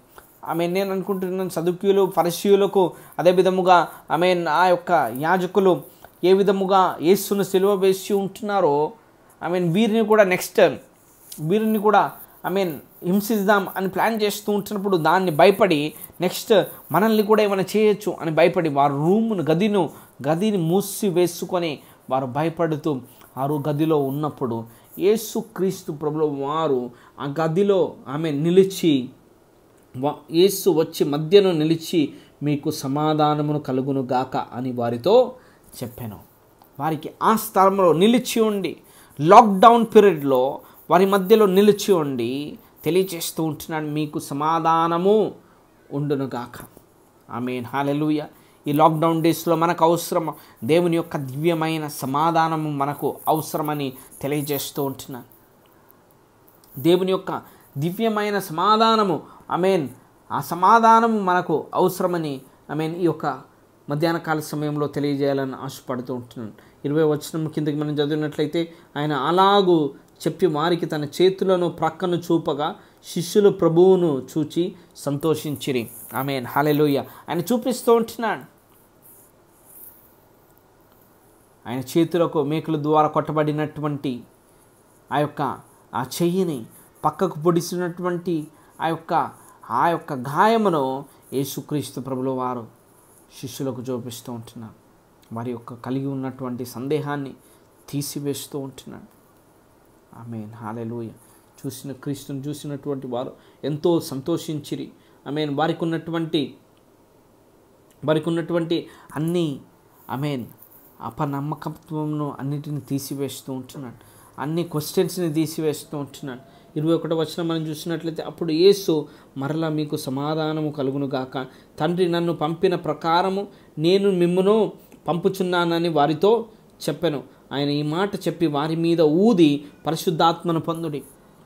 ఆమె నేను అనుకుంటున్నాను సదుక్యులు పరిశీయులకు అదే విధముగా ఆమె ఆ యొక్క యాజకులు ఏ విధముగా యేసును సిలువ వేసి ఉంటున్నారో ఐ మీన్ వీరిని కూడా నెక్స్ట్ వీరిని కూడా ఐ మీన్ హింసిద్దాం అని ప్లాన్ చేస్తూ ఉంటున్నప్పుడు దాన్ని భయపడి నెక్స్ట్ మనల్ని కూడా ఏమైనా చేయొచ్చు అని భయపడి వారు రూమును గదిను గదిని మూసి వేసుకొని వారు భయపడుతూ వారు గదిలో ఉన్నప్పుడు యేసు క్రీస్తు ప్రభుల వారు ఆ గదిలో ఆమె నిలిచి వ- యేసు వచ్చి మధ్యను నిలిచి మీకు సమాధానమును కలుగును గాక అని వారితో చెప్పాను వారికి ఆ స్థలంలో నిలిచి ఉండి లాక్డౌన్ పీరియడ్లో వారి మధ్యలో నిలిచి ఉండి తెలియచేస్తూ ఉంటున్నాడు మీకు సమాధానము ఉండును గాక ఆమె హాలెలుయ ఈ లాక్డౌన్ డేస్లో మనకు అవసరం దేవుని యొక్క దివ్యమైన సమాధానము మనకు అవసరమని తెలియజేస్తూ ఉంటున్నాను దేవుని యొక్క దివ్యమైన సమాధానము అమేన్ ఆ సమాధానము మనకు అవసరమని అమేన్ ఈ యొక్క మధ్యాహ్న కాల సమయంలో తెలియజేయాలని ఆశపడుతూ ఉంటున్నాను ఇరవై వచనం కిందకి మనం చదివినట్లయితే ఆయన అలాగూ చెప్పి వారికి తన చేతులను ప్రక్కను చూపగా శిష్యులు ప్రభువును చూచి సంతోషించిరి ఆమెన్ హాలెలుయ ఆయన చూపిస్తూ ఉంటున్నాడు ఆయన చేతులకు మేకుల ద్వారా కొట్టబడినటువంటి ఆ యొక్క ఆ చెయ్యిని పక్కకు పొడిసినటువంటి ఆ యొక్క ఆ యొక్క గాయమును యేసుక్రీస్తు ప్రభుల వారు శిష్యులకు చూపిస్తూ ఉంటున్నారు వారి యొక్క కలిగి ఉన్నటువంటి సందేహాన్ని తీసివేస్తూ ఉంటున్నాడు ఆమె హాలెలూయ చూసిన క్రీస్తుని చూసినటువంటి వారు ఎంతో సంతోషించిరి ఆమె వారికి ఉన్నటువంటి వారికి ఉన్నటువంటి అన్ని అమేన్ అపనమ్మకత్వంను అన్నిటిని తీసివేస్తూ ఉంటున్నాడు అన్ని క్వశ్చన్స్ని తీసివేస్తూ ఉంటున్నాడు ఇరవై ఒకటో వచ్చిన మనం చూసినట్లయితే అప్పుడు యేసు మరలా మీకు సమాధానము కలుగును గాక తండ్రి నన్ను పంపిన ప్రకారము నేను మిమ్మును పంపుచున్నానని వారితో చెప్పాను ఆయన ఈ మాట చెప్పి వారి మీద ఊది పరిశుద్ధాత్మను పొందుడి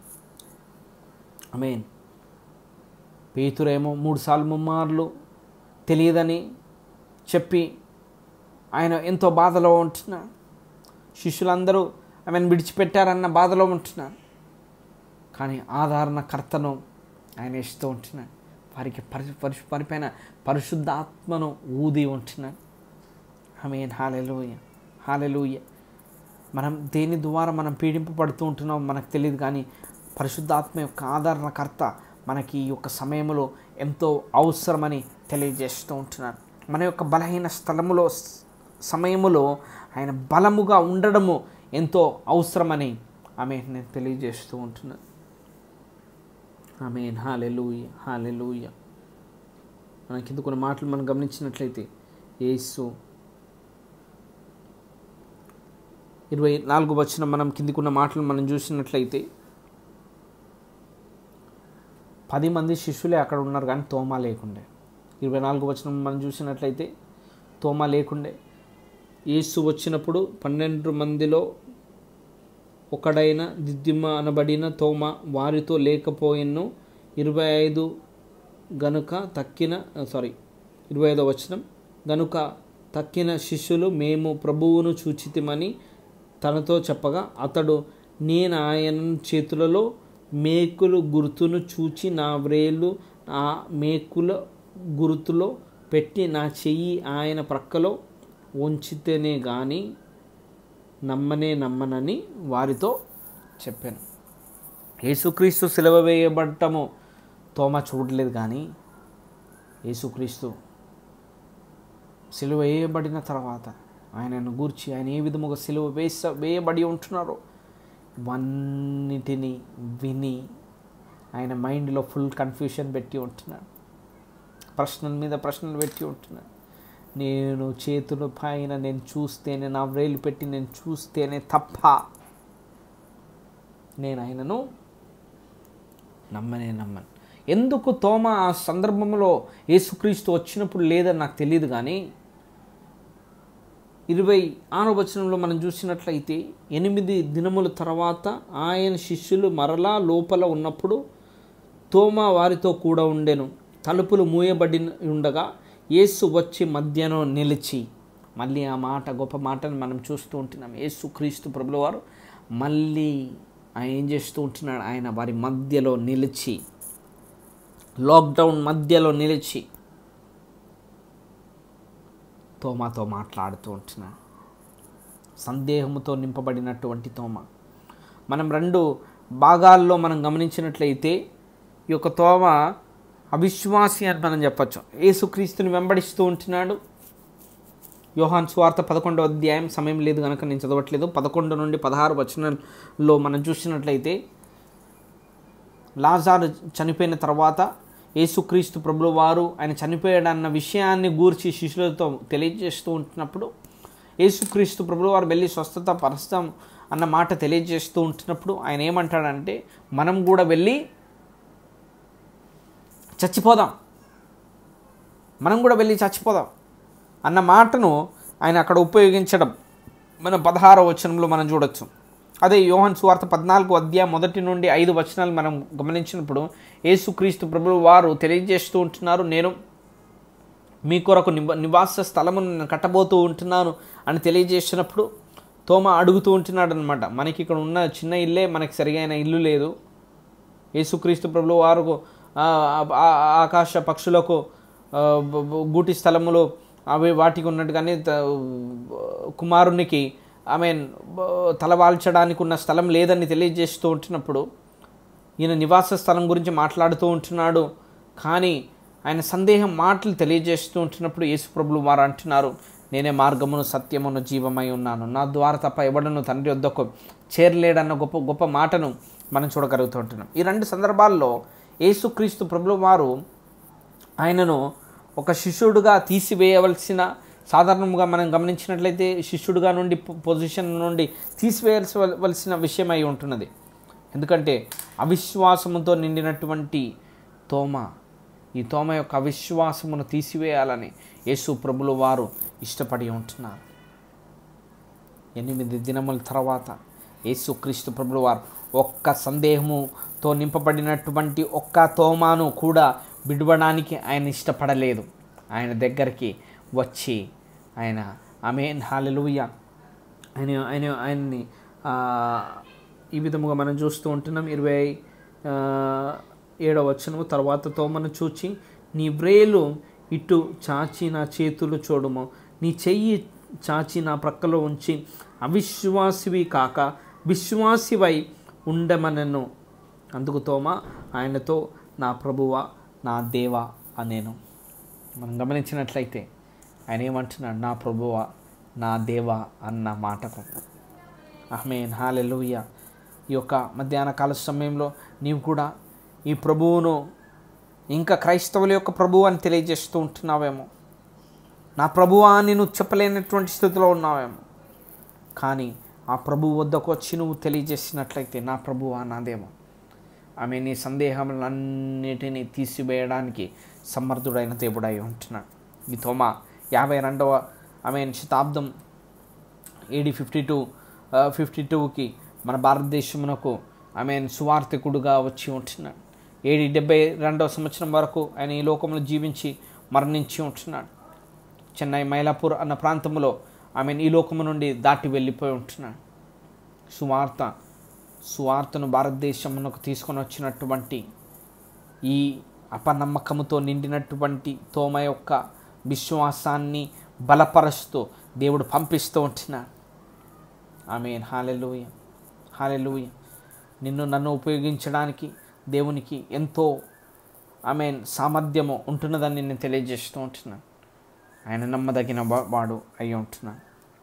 అమేన్ పేతురేమో మూడు సార్లు ముమ్మార్లు తెలియదని చెప్పి ఆయన ఎంతో బాధలో ఉంటున్నాడు శిష్యులందరూ ఆమెను విడిచిపెట్టారన్న బాధలో ఉంటున్నారు కానీ ఆదరణకర్తను ఆయన ఇస్తూ ఉంటున్నాడు వారికి పరి పరి పరిపైన పరిశుద్ధాత్మను ఊది ఉంటున్నాడు ఆమె హాలెలూయ హాలెలూయ మనం దేని ద్వారా మనం పీడింపబడుతూ ఉంటున్నాం మనకు తెలియదు కానీ పరిశుద్ధాత్మ యొక్క ఆదరణకర్త మనకి ఈ యొక్క సమయంలో ఎంతో అవసరమని తెలియజేస్తూ ఉంటున్నాను మన యొక్క బలహీన స్థలములో స- సమయములో ఆయన బలముగా ఉండడము ఎంతో అవసరమని ఆమె నేను తెలియజేస్తూ ఉంటున్నాను ఆమె హాలెలూయ హాలెలూయ మన కింద కొన్ని మాటలు మనం గమనించినట్లయితే యేసు ఇరవై నాలుగు వచ్చిన మనం కిందికున్న మాటలు మనం చూసినట్లయితే పది మంది శిష్యులే అక్కడ ఉన్నారు కానీ తోమా లేకుండే ఇరవై నాలుగు వచ్చిన మనం చూసినట్లయితే తోమా లేకుండే యేసు వచ్చినప్పుడు పన్నెండు మందిలో ఒకడైన దిద్దిమ అనబడిన తోమ వారితో లేకపోయిను ఇరవై ఐదు గనుక తక్కిన సారీ ఇరవై ఐదో వచనం గనుక తక్కిన శిష్యులు మేము ప్రభువును చూచితిమని తనతో చెప్పగా అతడు నేను ఆయన చేతులలో మేకులు గుర్తును చూచి నా వ్రేలు ఆ మేకుల గుర్తులో పెట్టి నా చెయ్యి ఆయన ప్రక్కలో ఉంచితేనే కానీ నమ్మనే నమ్మనని వారితో చెప్పాను యేసుక్రీస్తు సెలవ వేయబడటము తోమ చూడలేదు కానీ యేసుక్రీస్తు సిలువ వేయబడిన తర్వాత ఆయనను గూర్చి ఆయన ఏ విధముగా సిలువ వేస వేయబడి ఉంటున్నారో ఇవన్నిటిని విని ఆయన మైండ్లో ఫుల్ కన్ఫ్యూషన్ పెట్టి ఉంటున్నాడు ప్రశ్నల మీద ప్రశ్నలు పెట్టి ఉంటున్నాడు నేను చేతుల పైన నేను చూస్తేనే నా వ్రేలు పెట్టి నేను చూస్తేనే తప్ప నేను ఆయనను నమ్మనే నమ్మను ఎందుకు తోమ ఆ సందర్భంలో యేసుక్రీస్తు వచ్చినప్పుడు లేదని నాకు తెలియదు కానీ ఇరవై ఆరో వచనంలో మనం చూసినట్లయితే ఎనిమిది దినముల తర్వాత ఆయన శిష్యులు మరలా లోపల ఉన్నప్పుడు తోమ వారితో కూడా ఉండెను తలుపులు మూయబడి ఉండగా యేసు వచ్చి మధ్యలో నిలిచి మళ్ళీ ఆ మాట గొప్ప మాటను మనం చూస్తూ ఉంటున్నాం యేసు క్రీస్తు ప్రభుల వారు మళ్ళీ ఆయన ఏం చేస్తూ ఉంటున్నాడు ఆయన వారి మధ్యలో నిలిచి లాక్డౌన్ మధ్యలో నిలిచి తోమాతో మాట్లాడుతూ ఉంటున్నాడు సందేహముతో నింపబడినటువంటి తోమ మనం రెండు భాగాల్లో మనం గమనించినట్లయితే ఈ యొక్క తోమ అవిశ్వాసి అని మనం చెప్పచ్చు యేసుక్రీస్తుని వెంబడిస్తూ ఉంటున్నాడు యోహాన్ స్వార్థ పదకొండవ అధ్యాయం సమయం లేదు కనుక నేను చదవట్లేదు పదకొండు నుండి పదహారు వచనంలో మనం చూసినట్లయితే లాజారు చనిపోయిన తర్వాత యేసుక్రీస్తు ప్రభుల వారు ఆయన చనిపోయాడన్న విషయాన్ని గూర్చి శిష్యులతో తెలియజేస్తూ ఉంటున్నప్పుడు యేసుక్రీస్తు ప్రభుల వారు వెళ్ళి స్వస్థత పరుస్తాం అన్న మాట తెలియజేస్తూ ఉంటున్నప్పుడు ఆయన ఏమంటాడంటే మనం కూడా వెళ్ళి చచ్చిపోదాం మనం కూడా వెళ్ళి చచ్చిపోదాం అన్న మాటను ఆయన అక్కడ ఉపయోగించడం మనం పదహారవ వచనంలో మనం చూడొచ్చు అదే యోహన్ సువార్త పద్నాలుగు అధ్యాయం మొదటి నుండి ఐదు వచనాలు మనం గమనించినప్పుడు యేసుక్రీస్తు ప్రభువు వారు తెలియజేస్తూ ఉంటున్నారు నేను మీ కొరకు నివ నివాస స్థలమును నేను కట్టబోతూ ఉంటున్నాను అని తెలియజేసినప్పుడు తోమ అడుగుతూ ఉంటున్నాడు అనమాట మనకి ఇక్కడ ఉన్న చిన్న ఇల్లే మనకి సరిగైన ఇల్లు లేదు యేసుక్రీస్తు ప్రభులు వారు ఆ, ఆ, ఆకాశ పక్షులకు ఆ, బ- బ- గూటి స్థలములు అవి వాటికి ఉన్నట్టుగానే త- కుమారునికి ఐ మీన్ తలవాల్చడానికి ఉన్న స్థలం లేదని తెలియజేస్తూ ఉంటున్నప్పుడు ఈయన నివాస స్థలం గురించి మాట్లాడుతూ ఉంటున్నాడు కానీ ఆయన సందేహం మాటలు తెలియజేస్తూ ఉంటున్నప్పుడు యేసుప్రభులు వారు అంటున్నారు నేనే మార్గమును సత్యమును జీవమై ఉన్నాను నా ద్వారా తప్ప ఎవడను తండ్రి వద్దకు చేరలేడన్న గొప్ప గొప్ప మాటను మనం చూడగలుగుతూ ఉంటున్నాం ఈ రెండు సందర్భాల్లో యేసుక్రీస్తు ప్రభులు వారు ఆయనను ఒక శిష్యుడుగా తీసివేయవలసిన సాధారణంగా మనం గమనించినట్లయితే శిష్యుడిగా నుండి పొ- పొజిషన్ నుండి తీసివేయవలసిన విషయం అయి ఉంటున్నది ఎందుకంటే అవిశ్వాసముతో నిండినటువంటి తోమ ఈ తోమ యొక్క అవిశ్వాసమును తీసివేయాలని యేసు ప్రభులు వారు ఇష్టపడి ఉంటున్నారు ఎనిమిది దినముల తర్వాత యేసుక్రీస్తు ప్రభులు వారు ఒక్క సందేహముతో నింపబడినటువంటి ఒక్క తోమాను కూడా విడవడానికి ఆయన ఇష్టపడలేదు ఆయన దగ్గరికి వచ్చి ఆయన అమేన్ హాలెలూయ ఆయన ఆయన ఆయన్ని ఆ, ఈ విధముగా మనం చూస్తూ ఉంటున్నాం ఇరవై ఆ, ఏడవ వచనము తర్వాత తోమను చూచి నీ వ్రేలు ఇటు చాచి నా చేతులు చూడుము నీ చెయ్యి చాచి నా ప్రక్కలో ఉంచి అవిశ్వాసివి కాక విశ్వాసివై ఉండమనను అందుకు తోమ ఆయనతో నా ప్రభువ నా దేవ అనేను మనం గమనించినట్లయితే ఆయన ఏమంటున్నాడు నా ప్రభువ నా దేవ అన్న మాటకు అహ్మేన్ హాలెలూయ ఈ యొక్క మధ్యాహ్న కాల సమయంలో నీవు కూడా ఈ ప్రభువును ఇంకా క్రైస్తవుల యొక్క ప్రభువు అని తెలియజేస్తూ ఉంటున్నావేమో నా ప్రభువా అని నువ్వు చెప్పలేనటువంటి స్థితిలో ఉన్నావేమో కానీ ఆ ప్రభువు వద్దకు వచ్చి నువ్వు తెలియజేసినట్లయితే నా ప్రభువా నాదేమో ఆమె నీ సందేహములన్నిటినీ తీసివేయడానికి సమర్థుడైన దేవుడై ఉంటున్నాడు ఈ తోమ యాభై రెండవ ఆమె శతాబ్దం ఏడి ఫిఫ్టీ టూ ఫిఫ్టీ టూకి మన భారతదేశమునకు ఆమె సువార్థికుడుగా వచ్చి ఉంటున్నాడు ఏడి డెబ్బై రెండవ సంవత్సరం వరకు ఆయన ఈ లోకంలో జీవించి మరణించి ఉంటున్నాడు చెన్నై మైలాపూర్ అన్న ప్రాంతంలో ఆమె ఈ లోకము నుండి దాటి వెళ్ళిపోయి ఉంటున్నాడు సువార్త సువార్తను భారతదేశమునకు తీసుకొని వచ్చినటువంటి ఈ అపనమ్మకముతో నిండినటువంటి తోమ యొక్క విశ్వాసాన్ని బలపరుస్తూ దేవుడు పంపిస్తూ ఉంటున్నాడు ఆమె హాలెలూయ హాలెలూయ నిన్ను నన్ను ఉపయోగించడానికి దేవునికి ఎంతో ఆమె సామర్థ్యము ఉంటున్నదని నేను తెలియజేస్తూ ఉంటున్నాను ఆయన నమ్మదగిన వా- వాడు అయి ఉంటున్నాను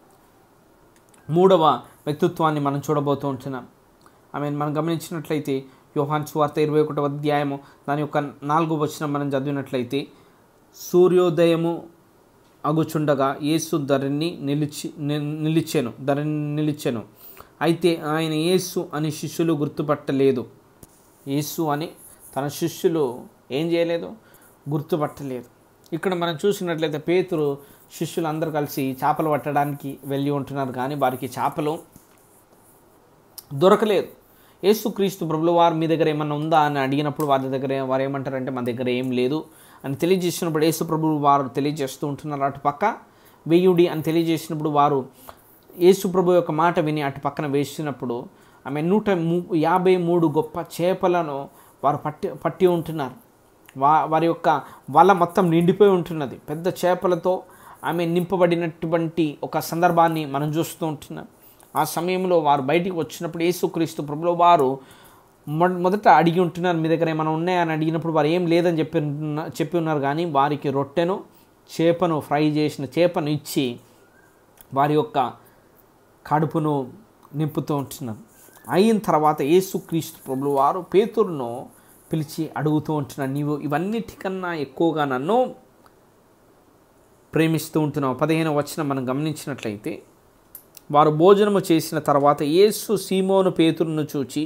మూడవ వ్యక్తిత్వాన్ని మనం చూడబోతూ ఉంటున్నాం ఆమె మనం గమనించినట్లయితే యోహాన్ సువార్త ఇరవై ఒకటవ అధ్యాయము దాని యొక్క నాలుగో వచనం మనం చదివినట్లయితే సూర్యోదయము అగుచుండగా యేసు ధరణి నిలిచి ని- నిలిచెను ధరణి నిలిచెను అయితే ఆయన యేసు అని శిష్యులు గుర్తుపట్టలేదు యేసు అని తన శిష్యులు ఏం చేయలేదు గుర్తుపట్టలేదు ఇక్కడ మనం చూసినట్లయితే పేతురు శిష్యులు అందరూ కలిసి చేపలు పట్టడానికి వెళ్ళి ఉంటున్నారు కానీ వారికి చేపలు దొరకలేదు యేసుక్రీస్తు ప్రభుల వారు మీ దగ్గర ఏమన్నా ఉందా అని అడిగినప్పుడు వారి దగ్గర వారు ఏమంటారంటే మా దగ్గర ఏం లేదు అని తెలియజేసినప్పుడు యేసు ప్రభువు వారు తెలియజేస్తూ ఉంటున్నారు అటు పక్క వెయ్యుడి అని తెలియజేసినప్పుడు వారు యేసు ప్రభు యొక్క మాట విని అటు పక్కన వేసినప్పుడు ఆమె నూట ము యాభై మూడు గొప్ప చేపలను వారు పట్టి పట్టి ఉంటున్నారు వా వారి యొక్క వల మొత్తం నిండిపోయి ఉంటున్నది పెద్ద చేపలతో ఆమె నింపబడినటువంటి ఒక సందర్భాన్ని మనం చూస్తూ ఉంటున్నాం ఆ సమయంలో వారు బయటికి వచ్చినప్పుడు యేసుక్రీస్తు ప్రభులో వారు మొ- మొదట అడిగి ఉంటున్నారు మీ దగ్గర ఏమైనా ఉన్నాయని అడిగినప్పుడు వారు ఏం లేదని చెప్పి ఉన్న- చెప్పి ఉన్నారు కానీ వారికి రొట్టెను చేపను ఫ్రై చేసిన చేపను ఇచ్చి వారి యొక్క కడుపును నింపుతూ ఉంటున్నారు అయిన తర్వాత యేసుక్రీస్తు ప్రభులు వారు పేతురును పిలిచి అడుగుతూ ఉంటున్నారు నీవు ఇవన్నిటికన్నా ఎక్కువగా నన్ను ప్రేమిస్తూ ఉంటున్నావు పదిహేను వచ్చిన మనం గమనించినట్లయితే వారు భోజనము చేసిన తర్వాత యేసు సీమోను పేతురును చూచి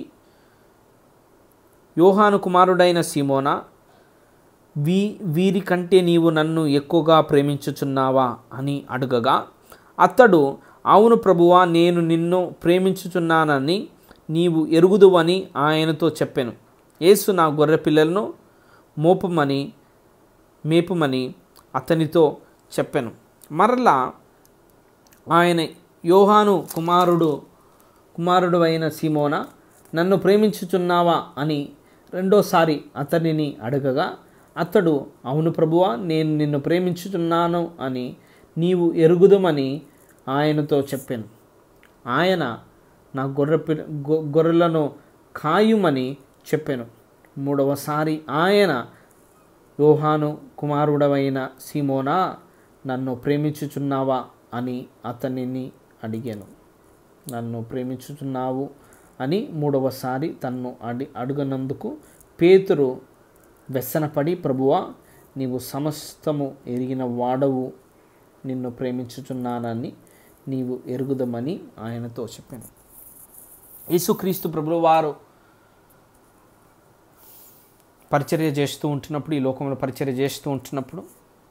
యోహాను కుమారుడైన సీమోనా వీ వీరి కంటే నీవు నన్ను ఎక్కువగా ప్రేమించుచున్నావా అని అడగగా అతడు అవును ప్రభువా నేను నిన్ను ప్రేమించుచున్నానని నీవు ఎరుగుదువని ఆయనతో చెప్పాను యేసు నా గొర్రె పిల్లలను మోపమని మేపమని అతనితో చెప్పాను మరలా ఆయన యోహాను కుమారుడు కుమారుడు అయిన సీమోన నన్ను ప్రేమించుచున్నావా అని రెండోసారి అతనిని అడగగా అతడు అవును ప్రభువా నేను నిన్ను ప్రేమించుచున్నాను అని నీవు ఎరుగుదమని ఆయనతో చెప్పాను ఆయన నా గొర్రె పిల్ల గొ- గొర్రెలను కాయుమని చెప్పాను మూడవసారి ఆయన యోహాను కుమారుడవైన సీమోనా నన్ను ప్రేమించుచున్నావా అని అతనిని అడిగాను నన్ను ప్రేమించుచున్నావు అని మూడవసారి తన్ను అడి అడుగనందుకు పేతురు వ్యసనపడి ప్రభువా నీవు సమస్తము ఎరిగిన వాడవు నిన్ను ప్రేమించుచున్నానని నీవు ఎరుగుదమని ఆయనతో చెప్పాను యేసుక్రీస్తు ప్రభుల వారు పరిచర్య చేస్తూ ఉంటున్నప్పుడు ఈ లోకంలో పరిచర్య చేస్తూ ఉంటున్నప్పుడు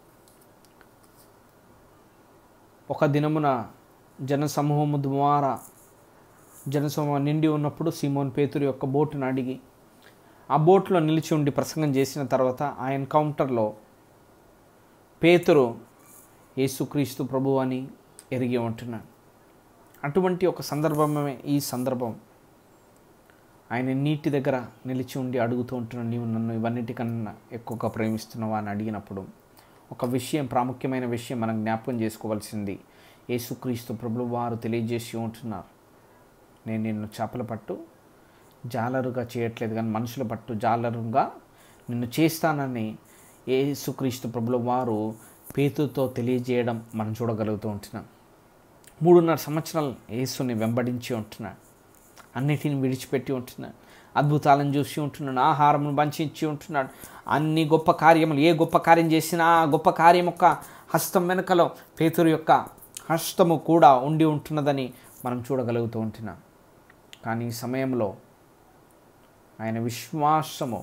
ఒక దినమున జనసమూహము ద్వారా జనసమూహం నిండి ఉన్నప్పుడు సిమోన్ పేతురు యొక్క బోటును అడిగి ఆ బోట్లో నిలిచి ఉండి ప్రసంగం చేసిన తర్వాత ఆ ఎన్కౌంటర్లో పేతురు యేసుక్రీస్తు ప్రభు అని ఎరిగి ఉంటున్నాడు అటువంటి ఒక సందర్భమే ఈ సందర్భం ఆయన నీటి దగ్గర నిలిచి ఉండి అడుగుతూ ఉంటున్నాడు నీవు నన్ను ఇవన్నిటికన్నా ఎక్కువగా ప్రేమిస్తున్నావా అని అడిగినప్పుడు ఒక విషయం ప్రాముఖ్యమైన విషయం మనం జ్ఞాపకం చేసుకోవాల్సింది యేసుక్రీస్తు ప్రభులు వారు తెలియజేసి ఉంటున్నారు నేను నిన్ను చేపల పట్టు జాలరుగా చేయట్లేదు కానీ మనుషుల పట్టు జాలరుగా నిన్ను చేస్తానని యేసుక్రీస్తు ప్రభుల వారు పేతుతో తెలియజేయడం మనం చూడగలుగుతూ ఉంటున్నాం మూడున్నర సంవత్సరాలు యేసుని వెంబడించి ఉంటున్నాడు అన్నిటిని విడిచిపెట్టి ఉంటున్నాడు అద్భుతాలను చూసి ఉంటున్నాడు ఆహారమును పంచి ఉంటున్నాడు అన్ని గొప్ప కార్యములు ఏ గొప్ప కార్యం చేసినా ఆ గొప్ప కార్యం యొక్క హస్తం వెనుకలో పేతురు యొక్క హస్తము కూడా ఉండి ఉంటున్నదని మనం చూడగలుగుతూ ఉంటున్నాం కానీ ఈ సమయంలో ఆయన విశ్వాసము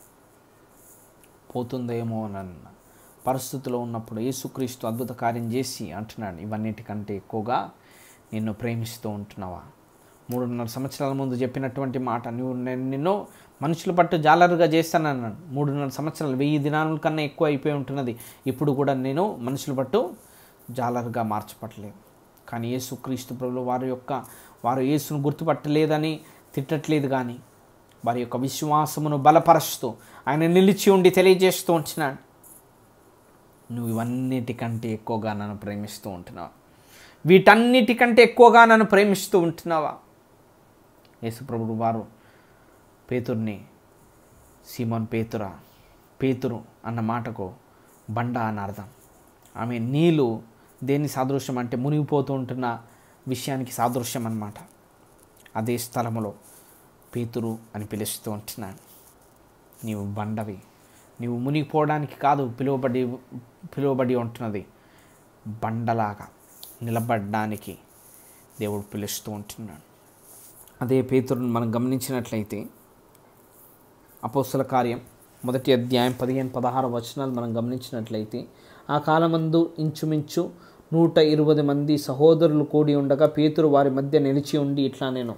పోతుందేమో అన్న పరిస్థితిలో ఉన్నప్పుడు యేసుక్రీస్తు అద్భుత కార్యం చేసి అంటున్నాడు ఇవన్నిటికంటే ఎక్కువగా నిన్ను ప్రేమిస్తూ ఉంటున్నావా మూడున్నర సంవత్సరాల ముందు చెప్పినటువంటి మాట నువ్వు నేను నిన్ను మనుషుల పట్టు జాలరుగా చేస్తానన్నాను మూడున్నర సంవత్సరాలు వెయ్యి దినాల కన్నా ఎక్కువ అయిపోయి ఉంటున్నది ఇప్పుడు కూడా నేను మనుషుల పట్టు జాలరుగా మార్చపట్టలేదు కానీ యేసుక్రీస్తు ప్రభులు వారి యొక్క వారు యేసును గుర్తుపట్టలేదని తిట్టట్లేదు కానీ వారి యొక్క విశ్వాసమును బలపరుస్తూ ఆయన నిలిచి ఉండి తెలియజేస్తూ ఉంటున్నాడు నువ్వు ఇవన్నిటికంటే ఎక్కువగా నన్ను ప్రేమిస్తూ ఉంటున్నావా వీటన్నిటికంటే ఎక్కువగా నన్ను ప్రేమిస్తూ ఉంటున్నావా యేసుప్రభుడు వారు పేతుర్ని సీమోన్ పేతురా పేతురు అన్న మాటకు బండ అని అర్థం ఆమె నీళ్ళు దేని సాదృశ్యం అంటే మునిగిపోతూ ఉంటున్న విషయానికి సాదృశ్యం అన్నమాట అదే స్థలములో పేతురు అని పిలుస్తూ ఉంటున్నాను నీవు బండవి నీవు మునిగిపోవడానికి కాదు పిలువబడి పిలువబడి ఉంటున్నది బండలాగా నిలబడడానికి దేవుడు పిలుస్తూ ఉంటున్నాడు అదే పేతురుని మనం గమనించినట్లయితే అపోస్తుల కార్యం మొదటి అధ్యాయం పదిహేను పదహారు వచనాలు మనం గమనించినట్లయితే ఆ కాలమందు ఇంచుమించు నూట ఇరవై మంది సహోదరులు కూడి ఉండగా పేతురు వారి మధ్య నిలిచి ఉండి ఇట్లా నేను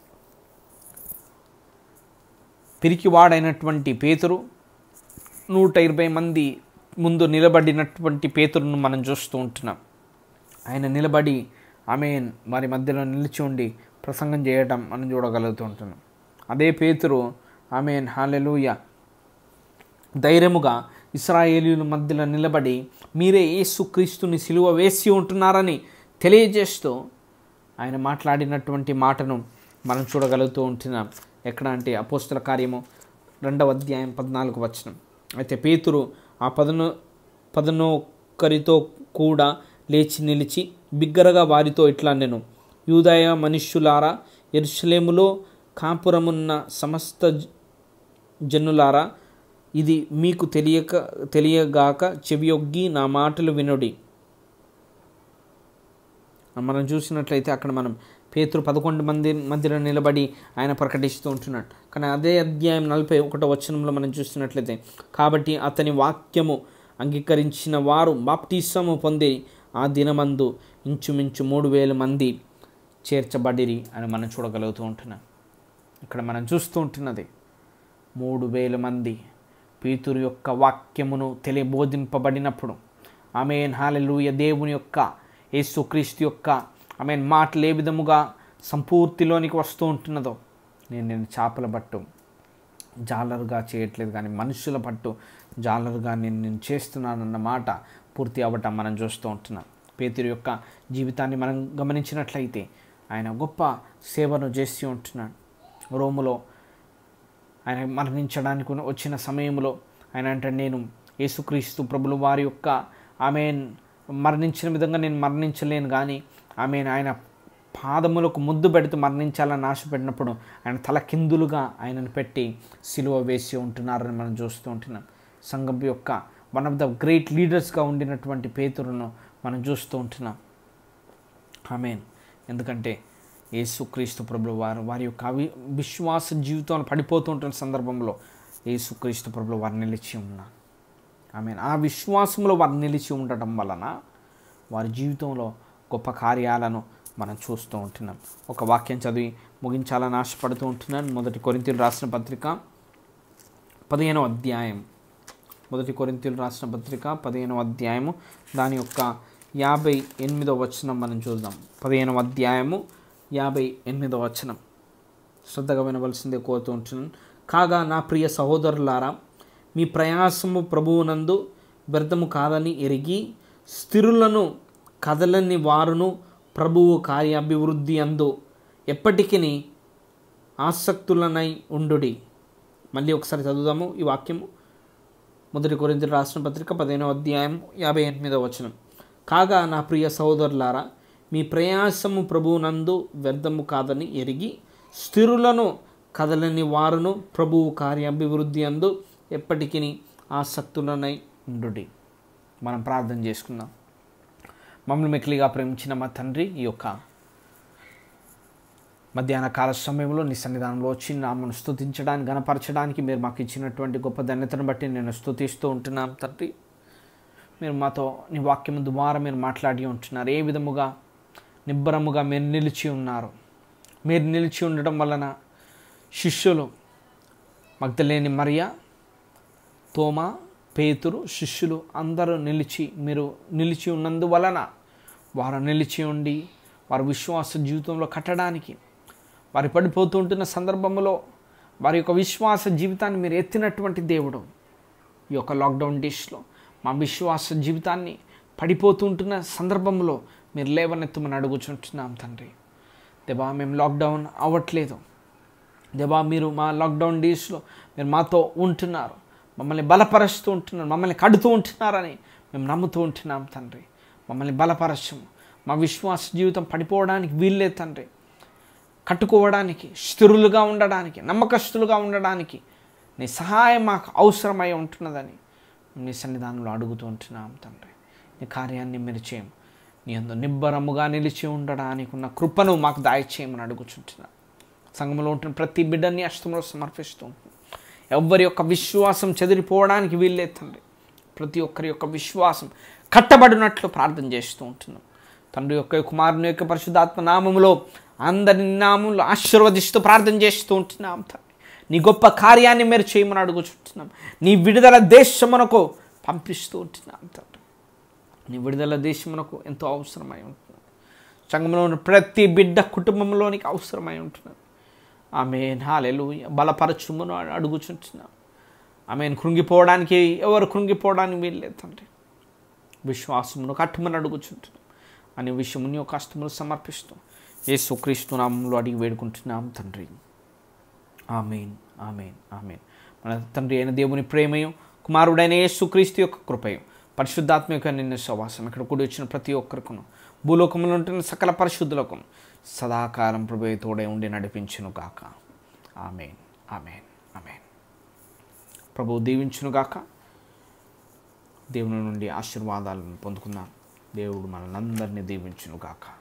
పిరికివాడైనటువంటి పేతురు నూట ఇరవై మంది ముందు నిలబడినటువంటి పేతురును మనం చూస్తూ ఉంటున్నాం ఆయన నిలబడి ఆమె వారి మధ్యలో నిలిచి ఉండి ప్రసంగం చేయడం మనం చూడగలుగుతూ ఉంటున్నాం అదే పేతురు ఆమె హాలెలూయ ధైర్యముగా ఇస్రాయేలీల మధ్యలో నిలబడి మీరే యేసుక్రీస్తుని సిలువ వేసి ఉంటున్నారని తెలియజేస్తూ ఆయన మాట్లాడినటువంటి మాటను మనం చూడగలుగుతూ ఉంటున్నాం ఎక్కడ అంటే అపోస్తుల కార్యము రెండవ అధ్యాయం పద్నాలుగు వచనం అయితే పేతురు ఆ పదను పదనొక్కరితో కూడా లేచి నిలిచి బిగ్గరగా వారితో ఇట్లా నేను యూదయ మనుష్యులారా ఎరుసలేములో కాపురమున్న సమస్త జ- జనులారా ఇది మీకు తెలియక తెలియగాక చెవియొగ్గి నా మాటలు వినుడి మనం చూసినట్లయితే అక్కడ మనం పేతురు పదకొండు మంది మధ్యలో నిలబడి ఆయన ప్రకటిస్తూ ఉంటున్నాడు కానీ అదే అధ్యాయం నలభై ఒకటో వచనంలో మనం చూస్తున్నట్లయితే కాబట్టి అతని వాక్యము అంగీకరించిన వారు బాప్టిసము పొంది ఆ దినమందు ఇంచుమించు మూడు వేల మంది చేర్చబడిరి అని మనం చూడగలుగుతూ ఉంటున్నాం ఇక్కడ మనం చూస్తూ ఉంటున్నది మూడు వేల మంది పీతురు యొక్క వాక్యమును తెలియబోధింపబడినప్పుడు ఆమెన్ హాలెలూయ దేవుని యొక్క యేసుక్రీస్తు యొక్క ఆమెన్ మాటలు ఏ విధముగా సంపూర్తిలోనికి వస్తూ ఉంటున్నదో నేను నేను చేపల పట్టు జాలరుగా చేయట్లేదు కానీ మనుషుల పట్టు జాలరుగా నేను నేను చేస్తున్నానన్న మాట పూర్తి అవ్వటం మనం చూస్తూ ఉంటున్నాం పేతురు యొక్క జీవితాన్ని మనం గమనించినట్లయితే ఆయన గొప్ప సేవను చేస్తూ ఉంటున్నాడు రోములో ఆయన మరణించడానికి ఉన్న- వచ్చిన సమయంలో ఆయన అంటే నేను యేసుక్రీస్తు ప్రభులు వారి యొక్క ఆమె మరణించిన విధంగా నేను మరణించలేను కానీ ఆమె ఆయన పాదములకు ముద్దు పెడుతూ మరణించాలని ఆశపడినప్పుడు ఆయన తల కిందులుగా ఆయనను పెట్టి సిలువ వేసి ఉంటున్నారని మనం చూస్తూ ఉంటున్నాం సంఘం యొక్క వన్ ఆఫ్ ద గ్రేట్ లీడర్స్గా ఉండినటువంటి పేతురును మనం చూస్తూ ఉంటున్నాం ఆమెన్ ఎందుకంటే యేసుక్రీస్తు ప్రభులు వారు వారి యొక్క అవి విశ్వాస జీవితంలో పడిపోతూ ఉంటున్న సందర్భంలో యేసుక్రీస్తు ప్రభులు వారు నిలిచి ఉన్నారు ఆమె ఆ విశ్వాసంలో వారు నిలిచి ఉండటం వలన వారి జీవితంలో గొప్ప కార్యాలను మనం చూస్తూ ఉంటున్నాం ఒక వాక్యం చదివి ముగించాలని ఆశపడుతూ ఉంటున్నాను మొదటి కొరింతలు రాసిన పత్రిక పదిహేనవ అధ్యాయం మొదటి కొరింతలు రాసిన పత్రిక పదిహేనవ అధ్యాయము దాని యొక్క యాభై ఎనిమిదవ వచనం మనం చూద్దాం పదిహేనవ అధ్యాయము యాభై ఎనిమిదవ వచనం శ్రద్ధగా వినవలసిందే కోరుతూ ఉంటున్నాను కాగా నా ప్రియ సహోదరులారా మీ ప్రయాసము ప్రభువునందు వ్యర్థము కాదని ఎరిగి స్థిరులను కదలని వారును ప్రభువు కార్యాభివృద్ధి అందు ఎప్పటికీ ఆసక్తులనై ఉండుడి మళ్ళీ ఒకసారి చదువుదాము ఈ వాక్యము మొదటి కొరింథీ రాసిన పత్రిక పదిహేనవ అధ్యాయం యాభై ఎనిమిదవ వచనం కాగా నా ప్రియ సహోదరులారా మీ ప్రయాసము ప్రభువునందు వ్యర్థము కాదని ఎరిగి స్థిరులను కదలని వారును ప్రభువు కార్యాభివృద్ధి అందు ఎప్పటికీ ఆసక్తులనై ఉండుడి మనం ప్రార్థన చేసుకుందాం మమ్మల్ని మెక్లిగా ప్రేమించిన మా తండ్రి ఈ యొక్క మధ్యాహ్న కాల సమయంలో నీ సన్నిధానంలో వచ్చి నామను స్తుతించడానికి గణపరచడానికి మీరు మాకు ఇచ్చినటువంటి గొప్ప ధన్యతను బట్టి నేను స్తుతిస్తూ ఉంటున్నాం తండ్రి మీరు మాతో నీ వాక్యం ద్వారా మీరు మాట్లాడి ఉంటున్నారు ఏ విధముగా నిబ్బరముగా మీరు నిలిచి ఉన్నారు మీరు నిలిచి ఉండడం వలన శిష్యులు మగ్ధలేని మరియా తోమా పేతురు శిష్యులు అందరూ నిలిచి మీరు నిలిచి ఉన్నందువలన వారు నిలిచి ఉండి వారి విశ్వాస జీవితంలో కట్టడానికి వారి పడిపోతుంటున్న సందర్భంలో వారి యొక్క విశ్వాస జీవితాన్ని మీరు ఎత్తినటువంటి దేవుడు ఈ యొక్క లాక్డౌన్ డేస్లో మా విశ్వాస జీవితాన్ని పడిపోతుంటున్న సందర్భంలో మీరు లేవనెత్తమని అడుగుచుంటున్నాం తండ్రి దేవా మేము లాక్డౌన్ అవ్వట్లేదు దేవా మీరు మా లాక్డౌన్ డేస్లో మీరు మాతో ఉంటున్నారు మమ్మల్ని బలపరుస్తూ ఉంటున్నారు మమ్మల్ని కడుతూ ఉంటున్నారని మేము నమ్ముతూ ఉంటున్నాం తండ్రి మమ్మల్ని బలపరచము మా విశ్వాస జీవితం పడిపోవడానికి వీల్లేదు తండ్రి కట్టుకోవడానికి స్థిరులుగా ఉండడానికి నమ్మకస్తులుగా ఉండడానికి నీ సహాయం మాకు అవసరమై ఉంటున్నదని నీ సన్నిధానంలో అడుగుతూ ఉంటున్నాం తండ్రి నీ కార్యాన్ని మీరు చేయం నీ అందు నిబ్బరముగా నిలిచి ఉండడానికి ఉన్న కృపను మాకు దాయిచేయమని అడుగుచుంటున్నాం సంఘంలో ఉంటున్న ప్రతి బిడ్డని అష్టంలో సమర్పిస్తూ ఉంటున్నాం ఎవరి యొక్క విశ్వాసం చెదిరిపోవడానికి వీల్లేదు తండ్రి ప్రతి ఒక్కరి యొక్క విశ్వాసం కట్టబడినట్లు ప్రార్థన చేస్తూ ఉంటున్నాం తండ్రి యొక్క కుమారుని యొక్క పరిశుద్ధాత్మ నామములో అందరి నామంలో ఆశీర్వదిస్తూ ప్రార్థన చేస్తూ ఉంటున్నాం తండ్రి నీ గొప్ప కార్యాన్ని మీరు చేయమని అడుగుచుంటున్నాం నీ విడుదల దేశమునకు పంపిస్తూ ఉంటున్నాం తండ్రి నీ విడుదల దేశమునకు ఎంతో అవసరమై ఉంటున్నది సంఘంలో ఉన్న ప్రతి బిడ్డ కుటుంబంలోనికి అవసరమై ఉంటున్నది ఆమె నాలెలు బలపరచుమును అని అడుగుచుంటున్నాం ఆమె కృంగిపోవడానికి ఎవరు కృంగిపోవడానికి వీల్లేదు తండ్రి విశ్వాసమును కట్టుమని అడుగుచుంటున్నాం అనే విషయము నీ యొక్క కష్టములు సమర్పిస్తూ యేసుక్రీస్తు నామంలో అడిగి వేడుకుంటున్నాం తండ్రి ఆమెన్ ఆమెన్ ఆమెన్ మన తండ్రి అయిన దేవుని ప్రేమయు కుమారుడైన యేసుక్రీస్తు యొక్క కృపయు పరిశుద్ధాత్మ యొక్క నిన్న సవాసం ఇక్కడ కూడి వచ్చిన ప్రతి ఒక్కరికును భూలోకంలో ఉంటున్న సకల పరిశుద్ధులకు సదాకాలం ప్రభు తోడే ఉండి నడిపించును గాక ఆమెన్ ఆమెన్ ఆమెన్ ప్రభు దీవించును గాక దేవుని నుండి ఆశీర్వాదాలను పొందుకుందాం దేవుడు మనల్ని అందరినీ దీవించును గాక